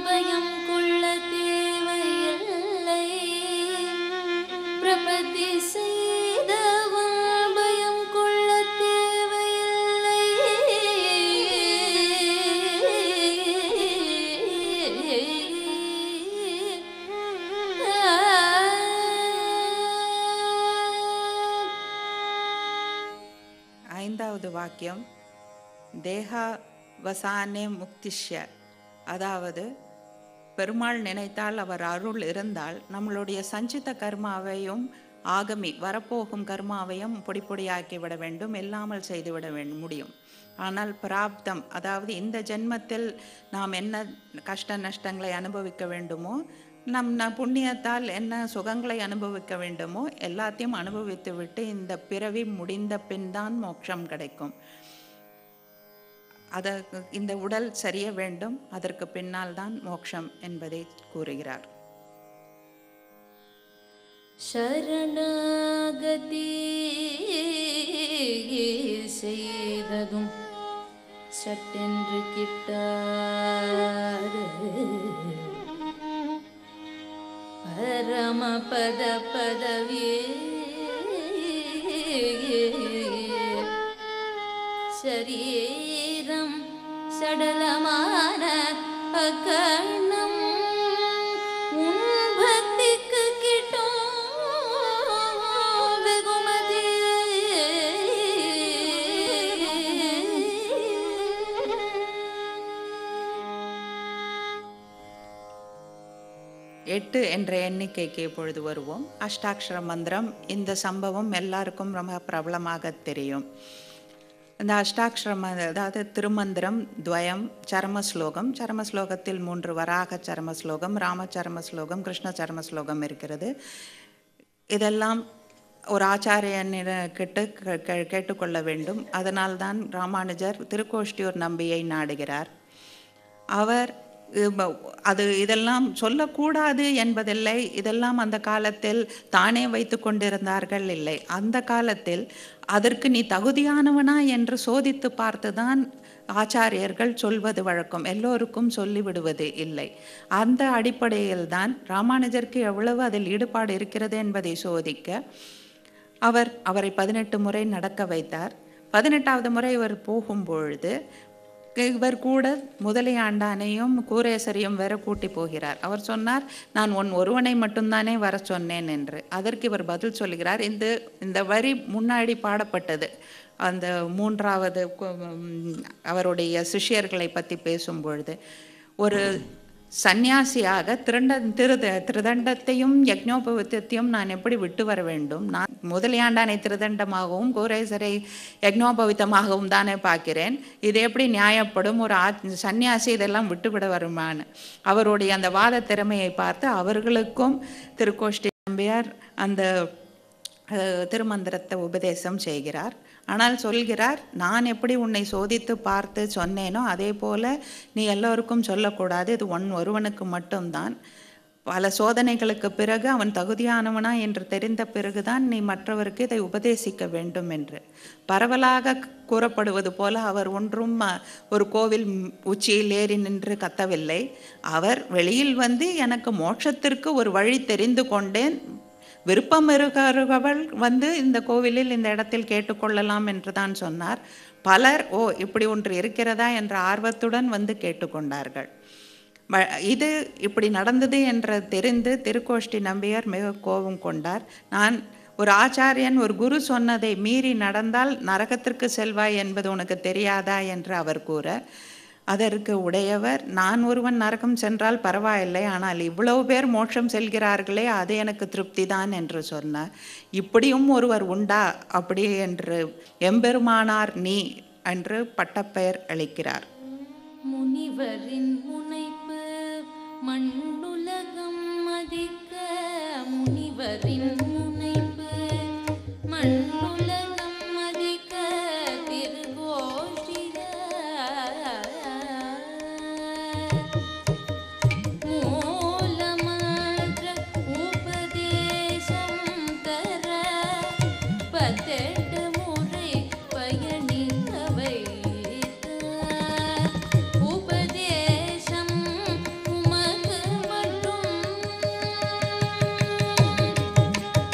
இரண்டாவது வாக்கியம் தேகா வசானே முக்திஷ்ய அதாவது பெருமாள் நினைத்தால் அவர் அருள் இருந்தால் நம்மளுடைய சஞ்சித கர்மாவையும் ஆகமி வரப்போகும் கர்மாவையும் பொடி பொடியாக்கி விட வேண்டும் இல்லாமல் செய்துவிட வேண்டும் முடியும் ஆனால் பிராப்தம் அதாவது இந்த ஜென்மத்தில் நாம் என்ன கஷ்ட நஷ்டங்களை அனுபவிக்க வேண்டுமோ நம் ந புண்ணியத்தால் என்ன சுகங்களை அனுபவிக்க வேண்டுமோ எல்லாத்தையும் அனுபவித்து விட்டு இந்த பிறவி முடிந்த பின் தான் மோட்சம் கிடைக்கும் அத இந்த உடல் சரிய வேண்டும் அதற்கு பின்னால் தான் மோட்சம் என்பதை கூறுகிறார் சரணாகதி செய்ததும் சட்டென்று கிட்டாது பரமபத பதவி சரீரம் சடலமான அக்கண்ணம் உன் பக்திக்கு கிட்டும் வெகுமதி எட்டு என்ற எண்ணிக்கைக்கு இப்பொழுது வருவோம் அஷ்டாட்சர மந்திரம் இந்த சம்பவம் எல்லாருக்கும் ரொம்ப பிரபலமாக தெரியும் இந்த அஷ்டாட்சர ம- அதாவது திருமந்திரம் துவயம் சரம ஸ்லோகம் சரம ஸ்லோகத்தில் மூன்று வராக சரம ஸ்லோகம் ராம சரம ஸ்லோகம் கிருஷ்ண சரம ஸ்லோகம் இருக்கிறது இதெல்லாம் ஒரு ஆச்சாரியனிட கிட்ட கே- கே- கேட்டுக்கொள்ள வேண்டும் அதனால்தான் ராமானுஜர் திருக்கோஷ்டியூர் நம்பியை நாடுகிறார் அவர் இம்ம- அது இதெல்லாம் சொல்லக்கூடாது என்பதில்லை இதெல்லாம் அந்த காலத்தில் தானே வைத்து கொண்டிருந்தார்கள் இல்லை அந்த காலத்தில் அதற்கு நீ தகுதியானவனா என்று சோதித்து பார்த்துதான் ஆச்சாரியர்கள் சொல்வது வழக்கம் எல்லோருக்கும் சொல்லிவிடுவது இல்லை அந்த அடிப்படையில் தான் ராமானுஜருக்கு எவ்வளவு அதில் ஈடுபாடு இருக்கிறது என்பதை சோதிக்க அவர் அவரை பதினெட்டு முறை நடக்க வைத்தார் பதினெட்டாவது முறை இவர் போகும்பொழுது இவர் கூட முதலியாண்டானையும் கூரேசரையும் வேற கூட்டி போகிறார் அவர் சொன்னார் நான் உன் ஒருவனை மட்டும்தானே வர சொன்னேன் என்று அதற்கு இவர் பதில் சொல்கிறார் இந்த இந்த வரி முன்னாடி பாடப்பட்டது அந்த மூன்றாவது கு- ம், அவருடைய சிஷ்யர்களை பற்றி பேசும் பொழுது ஒரு சந்நியாசியாக திருண்ட திருத திருதண்டத்தையும் யக்ஞோபவித்தத்தையும் நான் எப்படி விட்டு வர வேண்டும் நான் முதலியாண்டானை திருதண்டமாகவும் கோரேசரை யக்ஞோபவித்தமாகவும் தானே பார்க்கிறேன் இது எப்படி நியாயப்படும் ஒரு ஆ சந்நியாசி இதெல்லாம் விட்டுவிட வருமான்னு அவருடைய அந்த வாத திறமையை பார்த்து அவர்களுக்கும் திருக்கோஷ்டி நம்பியார் அந்த அஹ், திருமந்திரத்தை உபதேசம் செய்கிறார் ஆனால் சொல்கிறார் நான் எப்படி உன்னை சோதித்து பார்த்து சொன்னேனோ அதே போல நீ எல்லோருக்கும் சொல்லக்கூடாது இது ஒன் ஒருவனுக்கு மட்டும்தான் பல சோதனைகளுக்கு பிறகு அவன் தகுதியானவனா என்று தெரிந்த பிறகுதான் நீ மற்றவருக்கு இதை உபதேசிக்க வேண்டும் என்று பரவலாக கூறப்படுவது போல அவர் ஒன்றும் அஹ், ஒரு கோவில் ம், உச்சியில் ஏறி நின்று கத்தவில்லை அவர் வெளியில் வந்து எனக்கு மோட்சத்திற்கு ஒரு வழி தெரிந்து கொண்டேன் விருப்பம் இருக்கிறவள் வந்து இந்த கோவிலில் இந்த இடத்தில் கேட்டுக்கொள்ளலாம் என்று தான் சொன்னார் பலர் ஓ இப்படி ஒன்று இருக்கிறதா என்ற ஆர்வத்துடன் வந்து கேட்டுக்கொண்டார்கள் ம- இது இப்படி நடந்தது என்று தெரிந்து திருக்கோஷ்டி நம்பியார் மிக கோபம் கொண்டார் நான் ஒரு ஆச்சாரியன் ஒரு குரு சொன்னதை மீறி நடந்தால் நரகத்திற்கு செல்வாய் என்பது உனக்கு தெரியாதா என்று அவர் கூற அதற்கு உடையவர் நான் ஒருவன் நரகம் சென்றால் பரவாயில்லை ஆனால் இவ்வளவு பேர் மோட்சம் செல்கிறார்களே அது எனக்கு திருப்தி தான் என்று சொன்னார் இப்படியும் ஒருவர் உண்டா அப்படி என்று எம்பெருமானார் நீ என்று பட்டப்பெயர் அளிக்கிறார் முனிவரின் முனைப்பு மண்ணுலகம் மதிக்க முனிவரின் முனைப்பு மண்ணுலகம் மதிக்க திருகோஷிர மூலமன்ற உபதேசம் தர பத்தெட்டு முறை பயணிக்க வைத்தார் உபதேசம் உமக்கு மட்டும்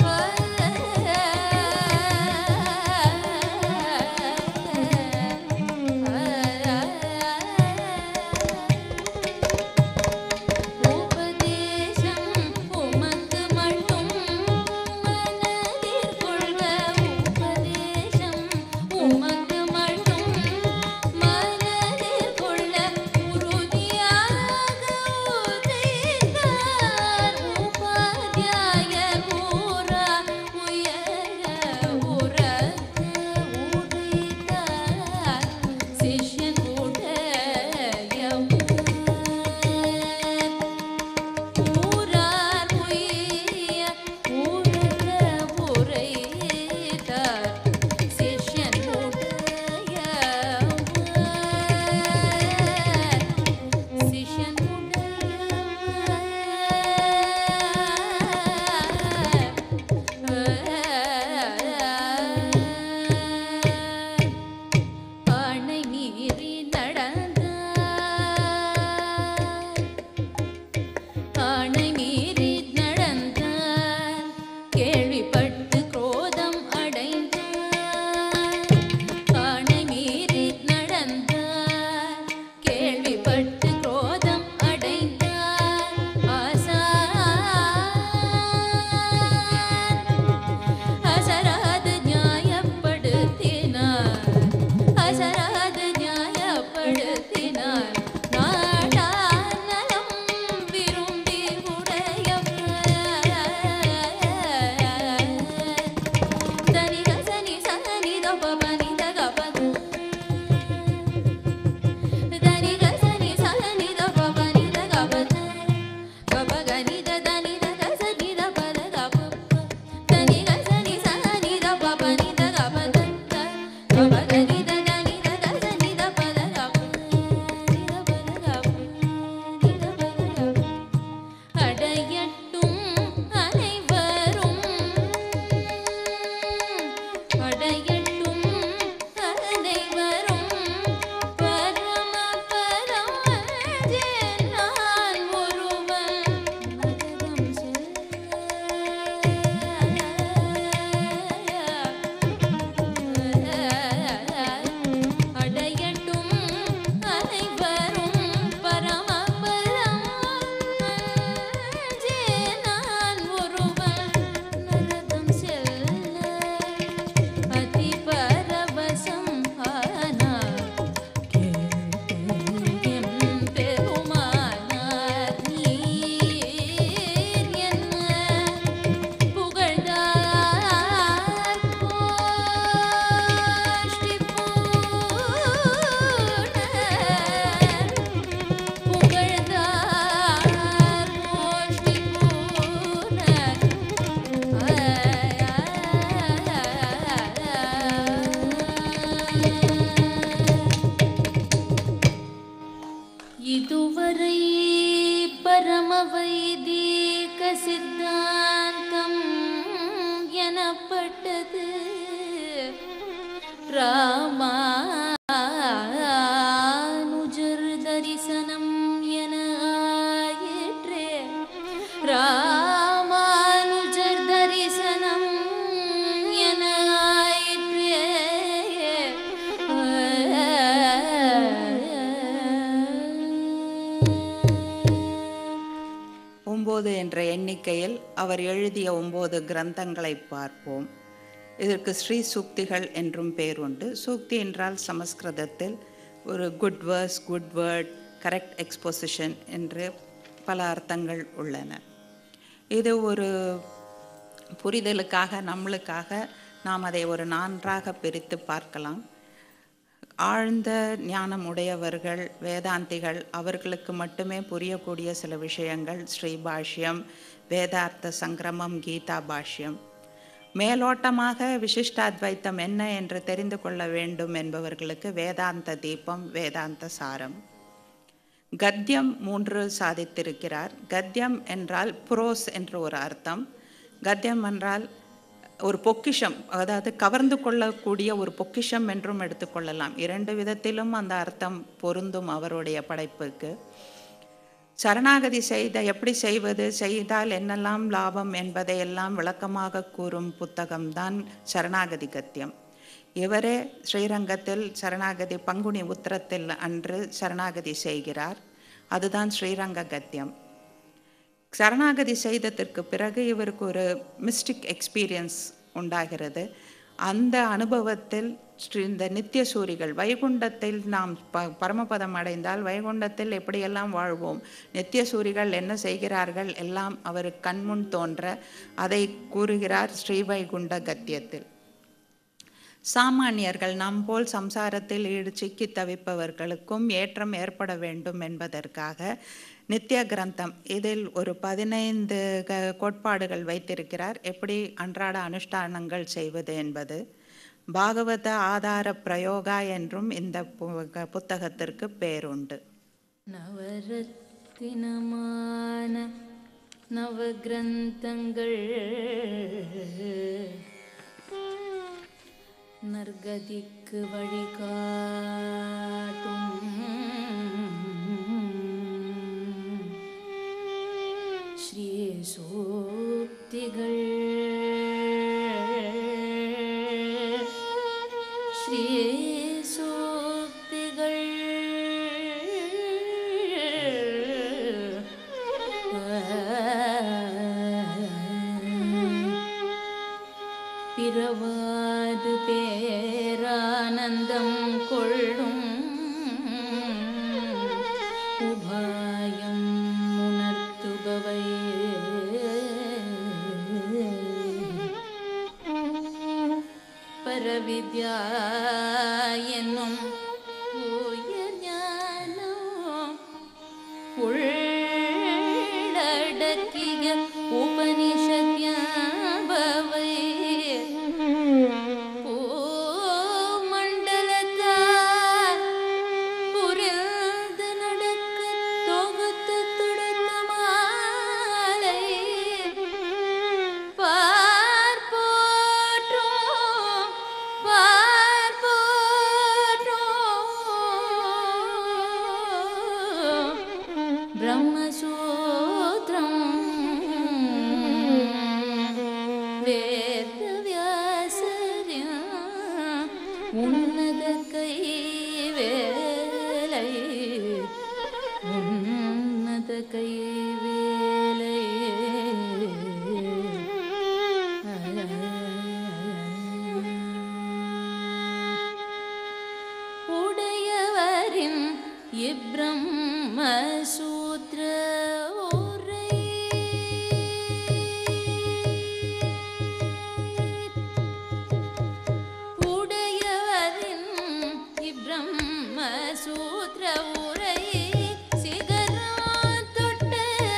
பரமவைதீக சித்தாந்தம் எனப்பட்டது ராமானுஜர் தரிசனம் என ஆயிற்றே ராமானுஜர் தரிசனம் என ஆயிற்றே ஒம்பது என்ற எண்ணிக்கையில் அவர் எழுதிய ஒம்பது கிரந்தங்களை பார்ப்போம் இதற்கு ஸ்ரீ சூக்திகள் என்றும் பெயர் உண்டு சூக்தி என்றால் சமஸ்கிருதத்தில் ஒரு good verse good word correct exposition என்று பல அர்த்தங்கள் உள்ளன இது ஒரு புரிதலுக்காக நம்மளுக்காக நாம் அதை ஒரு நான்காக பிரித்து பார்க்கலாம் ஆழ்ந்த ஞானம் உடையவர்கள் வேதாந்திகள் அவர்களுக்கு மட்டுமே புரியக்கூடிய சில விஷயங்கள் ஸ்ரீ பாஷ்யம் வேதார்த்த சங்கிரமம் கீதா பாஷ்யம் மேலோட்டமாக விசிஷ்டாத்வைத்தம் என்ன என்று தெரிந்து கொள்ள வேண்டும் என்பவர்களுக்கு வேதாந்த தீபம் வேதாந்த சாரம் கத்தியம் மூன்று சாதித்திருக்கிறார் கத்தியம் என்றால் புரோஸ் என்று ஒரு அர்த்தம் கத்தியம் என்றால் ஒரு பொக்கிஷம் அதாவது கவர்ந்து கொள்ளக்கூடிய ஒரு பொக்கிஷம் என்றும் எடுத்துக்கொள்ளலாம் இரண்டு விதத்திலும் அந்த அர்த்தம் பொருந்தும் அவருடைய படைப்புக்கு சரணாகதி செய்த எப்படி செய்வது செய்தால் என்னெல்லாம் லாபம் என்பதையெல்லாம் விளக்கமாக கூறும் புத்தகம்தான் சரணாகதி கத்தியம் இவரே ஸ்ரீரங்கத்தில் சரணாகதி பங்குனி உத்திரத்தில் அன்று சரணாகதி செய்கிறார் அதுதான் ஸ்ரீரங்க கத்தியம் சரணாகதி செய்ததற்கு பிறகு இவருக்கு ஒரு மிஸ்டிக் எக்ஸ்பீரியன்ஸ் உண்டாகிறது அந்த அனுபவத்தில் ஸ்ரீ இந்த நித்திய சூரிகள் வைகுண்டத்தில் நாம் ப பரமபதம் அடைந்தால் வைகுண்டத்தில் எப்படியெல்லாம் வாழ்வோம் நித்திய சூரிகள் என்ன செய்கிறார்கள் எல்லாம் அவர் கண்முன் தோன்ற அதை கூறுகிறார் ஸ்ரீவைகுண்ட கத்தியத்தில் சாமானியர்கள் நம் போல் சம்சாரத்தில் ஈடு சிக்கி தவிப்பவர்களுக்கும் ஏற்றம் ஏற்பட வேண்டும் என்பதற்காக நித்திய கிரந்தம் இதில் ஒரு பதினைந்து க கோட்பாடுகள் வைத்திருக்கிறார் எப்படி அன்றாட அனுஷ்டானங்கள் செய்வது என்பது பாகவத ஆதார பிரயோகா என்றும் இந்த பு- க- புத்தகத்திற்கு பேருண்டு நவரத்தினமான நவகிரந்தங்கள் நற்கதிக்கு வழிகாட்டும் ஸ்ரீ சூக்திகள் ஸ்ரீ சூக்திகள் பிறவாது பேரானந்தம் கொள்ளும் உபாயம் உணர்த்துபவை பரவித்யா என்னும் உயர் ஞானம் உள்ளடக்கிய உபனிஷத்யாபவை பூமண்டலத்தார் புரிந்து நடக்க தொகுத்து தொடுத்த மாலை பார்ப்போற்றும் பார்ப்போற்றும் பிரம்மசூத்திரம் வேதவியாசரின் உன்னத கைவேலை உன்னத கைவேலை உடையவரின் இப்ரம்ம சூத்ர உரை உடையவரின் இப்ரம்ம சூத்ர உரை சிகரம் தொட்டு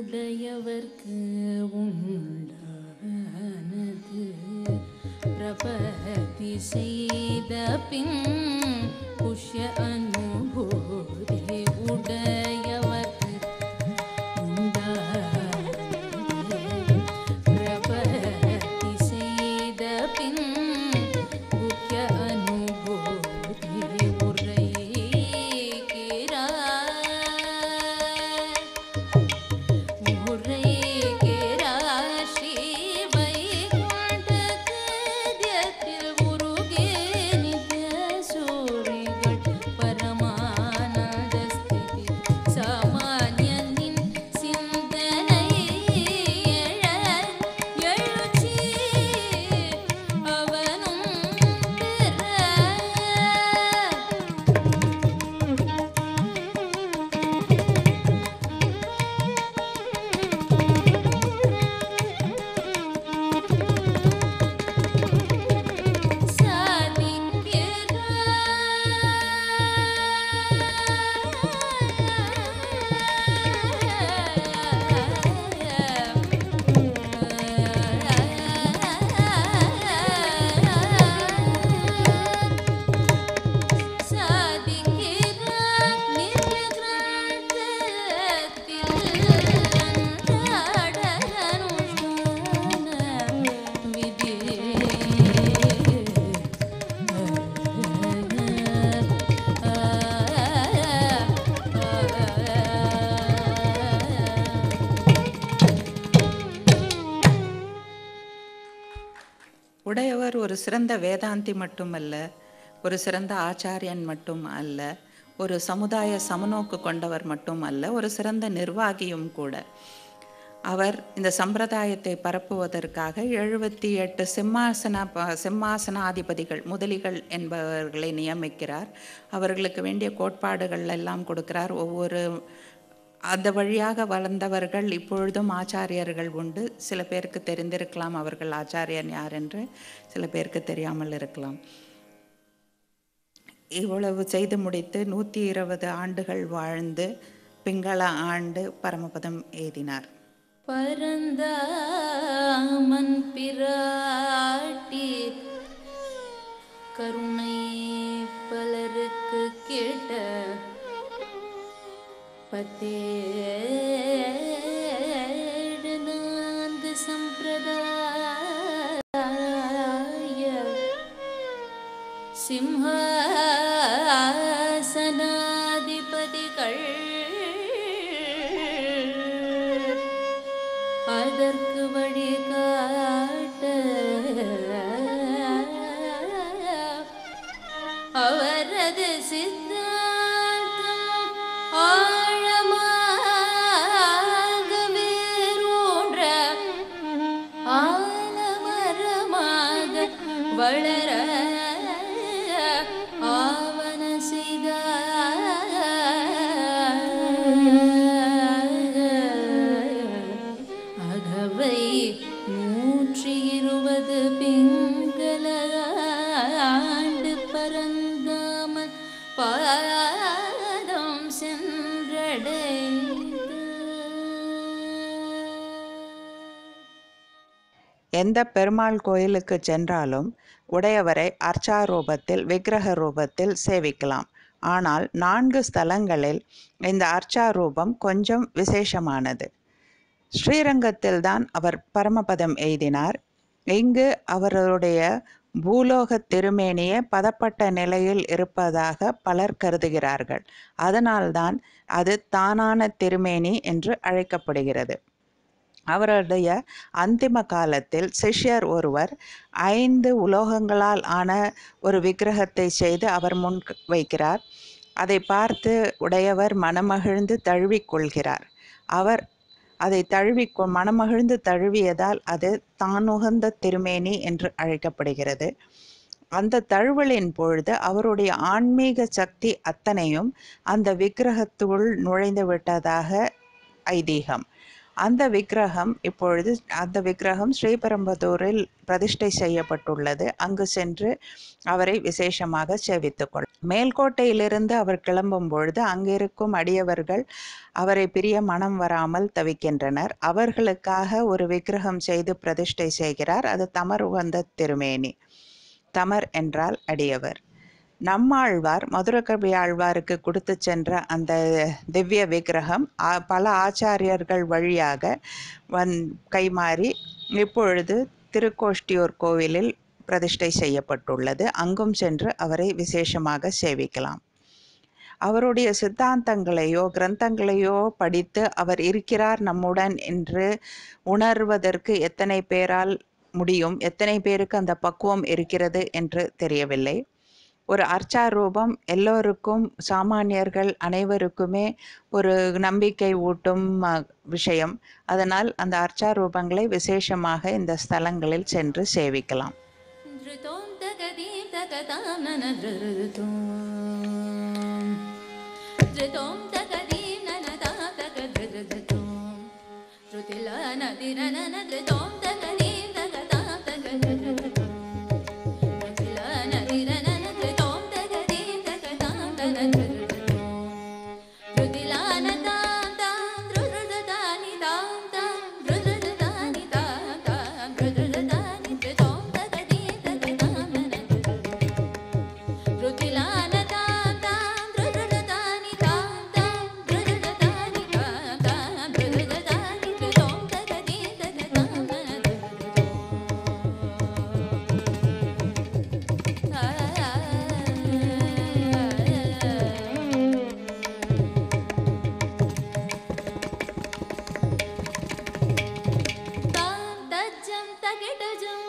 உடையவர்க்கு உண்டானது பிரபத்தி செய்த பின் புஷ்ய அனுபூதி உடையவர்க்கு உண்டானது பிரபத்தி செய்த பின் புஷ்ய அனுபூதி உரைக்கிறார் உரைக்கிறார் ஸ்ரீவைகுண்டகத்யத்தில் உருகே நித்ய சூரிகள் பரமானந்த ஸ்திதி சாமான்யனின் சிந்தனை எழ எழுச்சி அவனும் பெற உடையவர் ஒரு சிறந்த வேதாந்தி மட்டுமல்ல ஒரு சிறந்த ஆச்சாரியன் மட்டும் அல்ல ஒரு சமுதாய சமநோக்கு கொண்டவர் மட்டும் அல்ல ஒரு சிறந்த நிர்வாகியும் கூட அவர் இந்த சம்பிரதாயத்தை பரப்புவதற்காக எழுபத்தி எட்டு சிம்மாசன ப- சிம்மாசனாதிபதிகள் முதலிகள் என்பவர்களை நியமிக்கிறார் அவர்களுக்கு வேண்டிய கோட்பாடுகள் எல்லாம் கொடுக்கிறார் ஒவ்வொரு அந்த வழியாக வளர்ந்தவர்கள் இப்பொழுதும் ஆச்சாரியர்கள் உண்டு சில பேருக்கு தெரிந்திருக்கலாம் அவர்கள் ஆச்சாரியன் யார் என்று சில பேருக்கு தெரியாமல் இருக்கலாம் இவ்வளவு செய்து முடித்து நூற்றி இருபது ஆண்டுகள் வாழ்ந்து பிங்கள ஆண்டு பரமபதம் எய்தினார் பரந்தாமன் பிராட்டி கருணை பலருக்கு கேட்ட பத்தேழு நான்கு சம்பிரதாய சிம்ஹாசனாதிபதிகள் அதற்கு வழிகாட்ட அவரது சித்தாந்தம் ஆழமாக வேரூன்ற ஆலமரமாக வளர ஆவன செய்த அகவை நூற்றி இருபது பிங்கள ஆண்டு பரந்தாமன் பாதம் சென்றடைந்த எந்த பெருமாள் கோயிலுக்கு சென்றாலும் உடையவரை அர்ச்சாரூபத்தில் விக்கிரக ரூபத்தில் சேவிக்கலாம் ஆனால் நான்கு ஸ்தலங்களில் இந்த அர்ச்சாரூபம் கொஞ்சம் விசேஷமானது ஸ்ரீரங்கத்தில்தான் அவர் பரமபதம் எய்தினார் இங்கு அவருடைய பூலோக திருமேனியே பதப்பட்ட நிலையில் இருப்பதாக பலர் கருதுகிறார்கள் அதனால்தான் அது தானான திருமேனி என்று அழைக்கப்படுகிறது அவருடைய அந்திம காலத்தில் சிஷ்யர் ஒருவர் ஐந்து உலோகங்களால் ஆன ஒரு விக்கிரகத்தை செய்து அவர் முன் வைக்கிறார் அதை பார்த்து உடையவர் மனமகிழ்ந்து தழுவிக்கொள்கிறார் அவர் அதை தழுவி கொ- மனமகிழ்ந்து தழுவியதால் அது தானுகந்த திருமேனி என்று அழைக்கப்படுகிறது அந்த தழுவலின் பொழுது அவருடைய ஆன்மீக சக்தி அத்தனையும் அந்த விக்கிரகத்துள் நுழைந்து விட்டதாக ஐதீகம் அந்த விக்கிரகம் இப்பொழுது அந்த விக்கிரகம் ஸ்ரீபெரும்புதூரில் பிரதிஷ்டை செய்யப்பட்டுள்ளது அங்கு சென்று அவரை விசேஷமாக சேவித்துக் கொள் மேல்கோட்டையிலிருந்து அவர் கிளம்பும் பொழுது அங்கிருக்கும் அடியவர்கள் அவரை பிரிய மனம் வராமல் தவிக்கின்றனர் அவர்களுக்காக ஒரு விக்கிரகம் செய்து பிரதிஷ்டை செய்கிறார் அது தமர் உகந்த திருமேனி தமர் என்றால் அடியவர் நம்மாழ்வார் மதுரகவி ஆழ்வாருக்கு கொடுத்து சென்ற அந்த திவ்ய விக்கிரகம் ஆ- பல ஆச்சாரியர்கள் வழியாக வந் கைமாறி இப்பொழுது திருக்கோஷ்டியூர் கோவிலில் பிரதிஷ்டை செய்யப்பட்டுள்ளது அங்கும் சென்று அவரை விசேஷமாக சேவிக்கலாம் அவருடைய சித்தாந்தங்களையோ கிரந்தங்களையோ படித்து அவர் இருக்கிறார் நம்முடன் என்று உணர்வதற்கு எத்தனை பேரால் முடியும் எத்தனை பேருக்கு அந்த பக்குவம் இருக்கிறது என்று தெரியவில்லை ஒரு அர்ச்சா ரூபம் எல்லோருக்கும் சாமானியர்கள் அனைவருக்குமே ஒரு நம்பிக்கை ஊட்டும் அ, விஷயம் அதனால் அந்த அர்ச்சா ரூபங்களை விசேஷமாக இந்த ஸ்தலங்களில் சென்று சேவிக்கலாம் धृतों तगदीं तगतां नन धृतों धृतों तगदीं ननदा तगधृतों श्रुतिला नदिरनन धृतों तगदीं तगतां तगधृतों श्रुतिला नदिरनन धृतों तगदीं तगतां तगधृतों श्रुतिला नतां तां धृतदानि तां तां धृतदानि तां तां धृतदानि धृतों तगदीं तगतां ननधृतों श्रुतिला नतां तां धृतदानि तां तां धृतदानि तां तां धृतदानि धृतों तगदीं तगतां ननधृतों तां तज्जं तगिटजं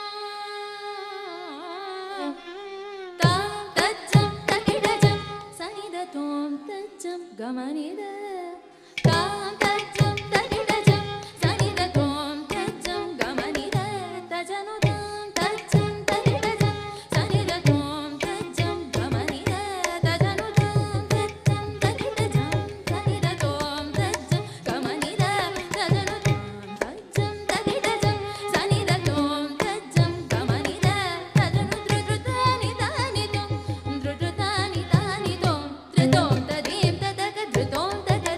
तां तज्जं तगिटजं सनिदतों तज्जं गमनिद तां तज्जं तगिटजं सनिदतों तज्जं गमनिद तजनुतां तज्जं तगिटजं सनिदतों तज्जं गमनिद तजनुतां तज्जं तगिटजं सनिदतों तज्जं गमनिद तजनुतां तज्जं तगिटजं सनिदतों तज्जं गमनिद तजनुद्रुद्रुतानि तानि तं द्रुद्रुतानि तानि तं धृतों तदीं तदग धृतों तग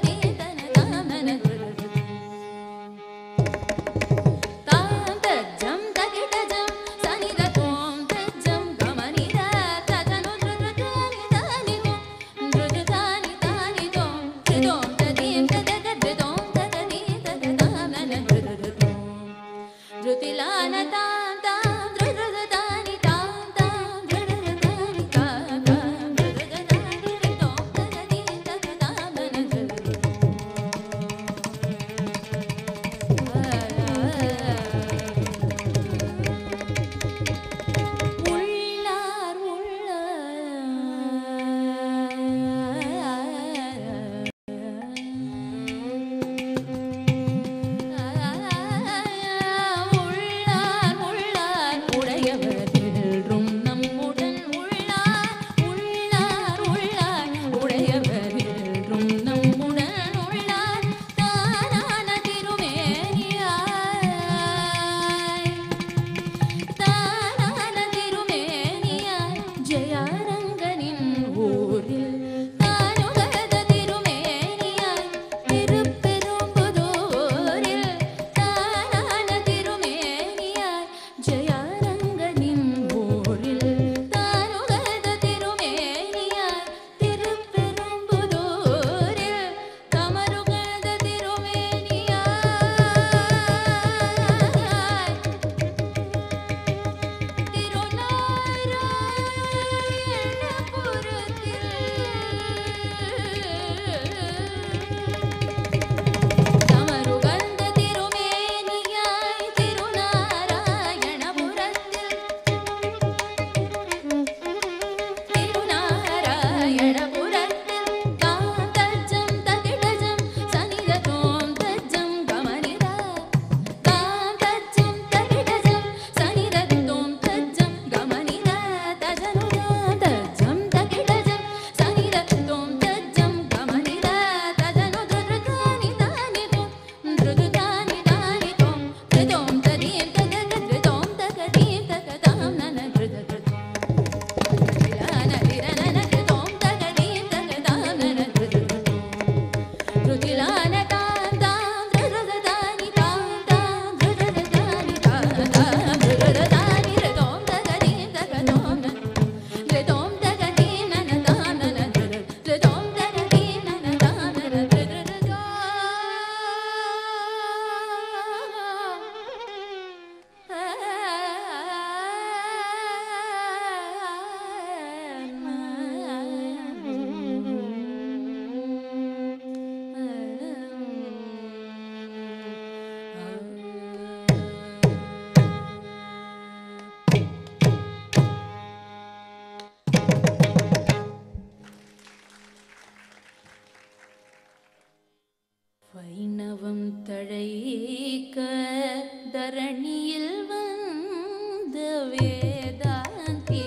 வேதாந்தி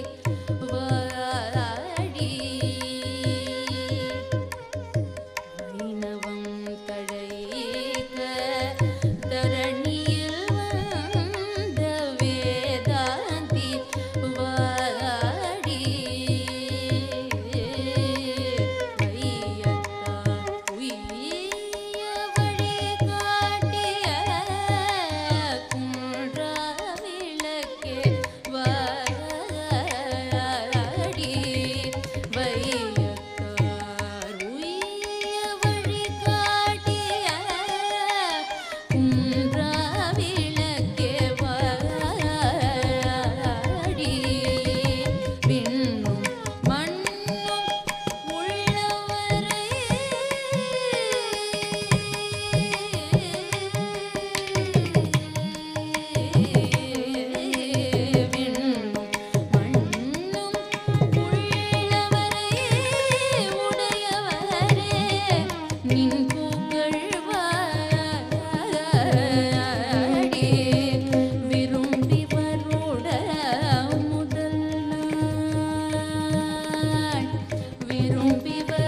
வாடி வைணவம் தழைக்க தரணியில் வந்த வேதாந்தி வாடி வையத்தார் உய்ய வழி காட்டிய குன்றா விளக்கே வாடி வையத்தார் உய்ய வழி காட்டிய குன்றா விளக்கே வாடி விண்ணும் மண்ணும் உள்ளவரை விண்ணும் மண்ணும் உள்ளவரே உடையவரே நின் புகழ்வாடி விரும்பி வருட முதல் நாள் விரும்பி வ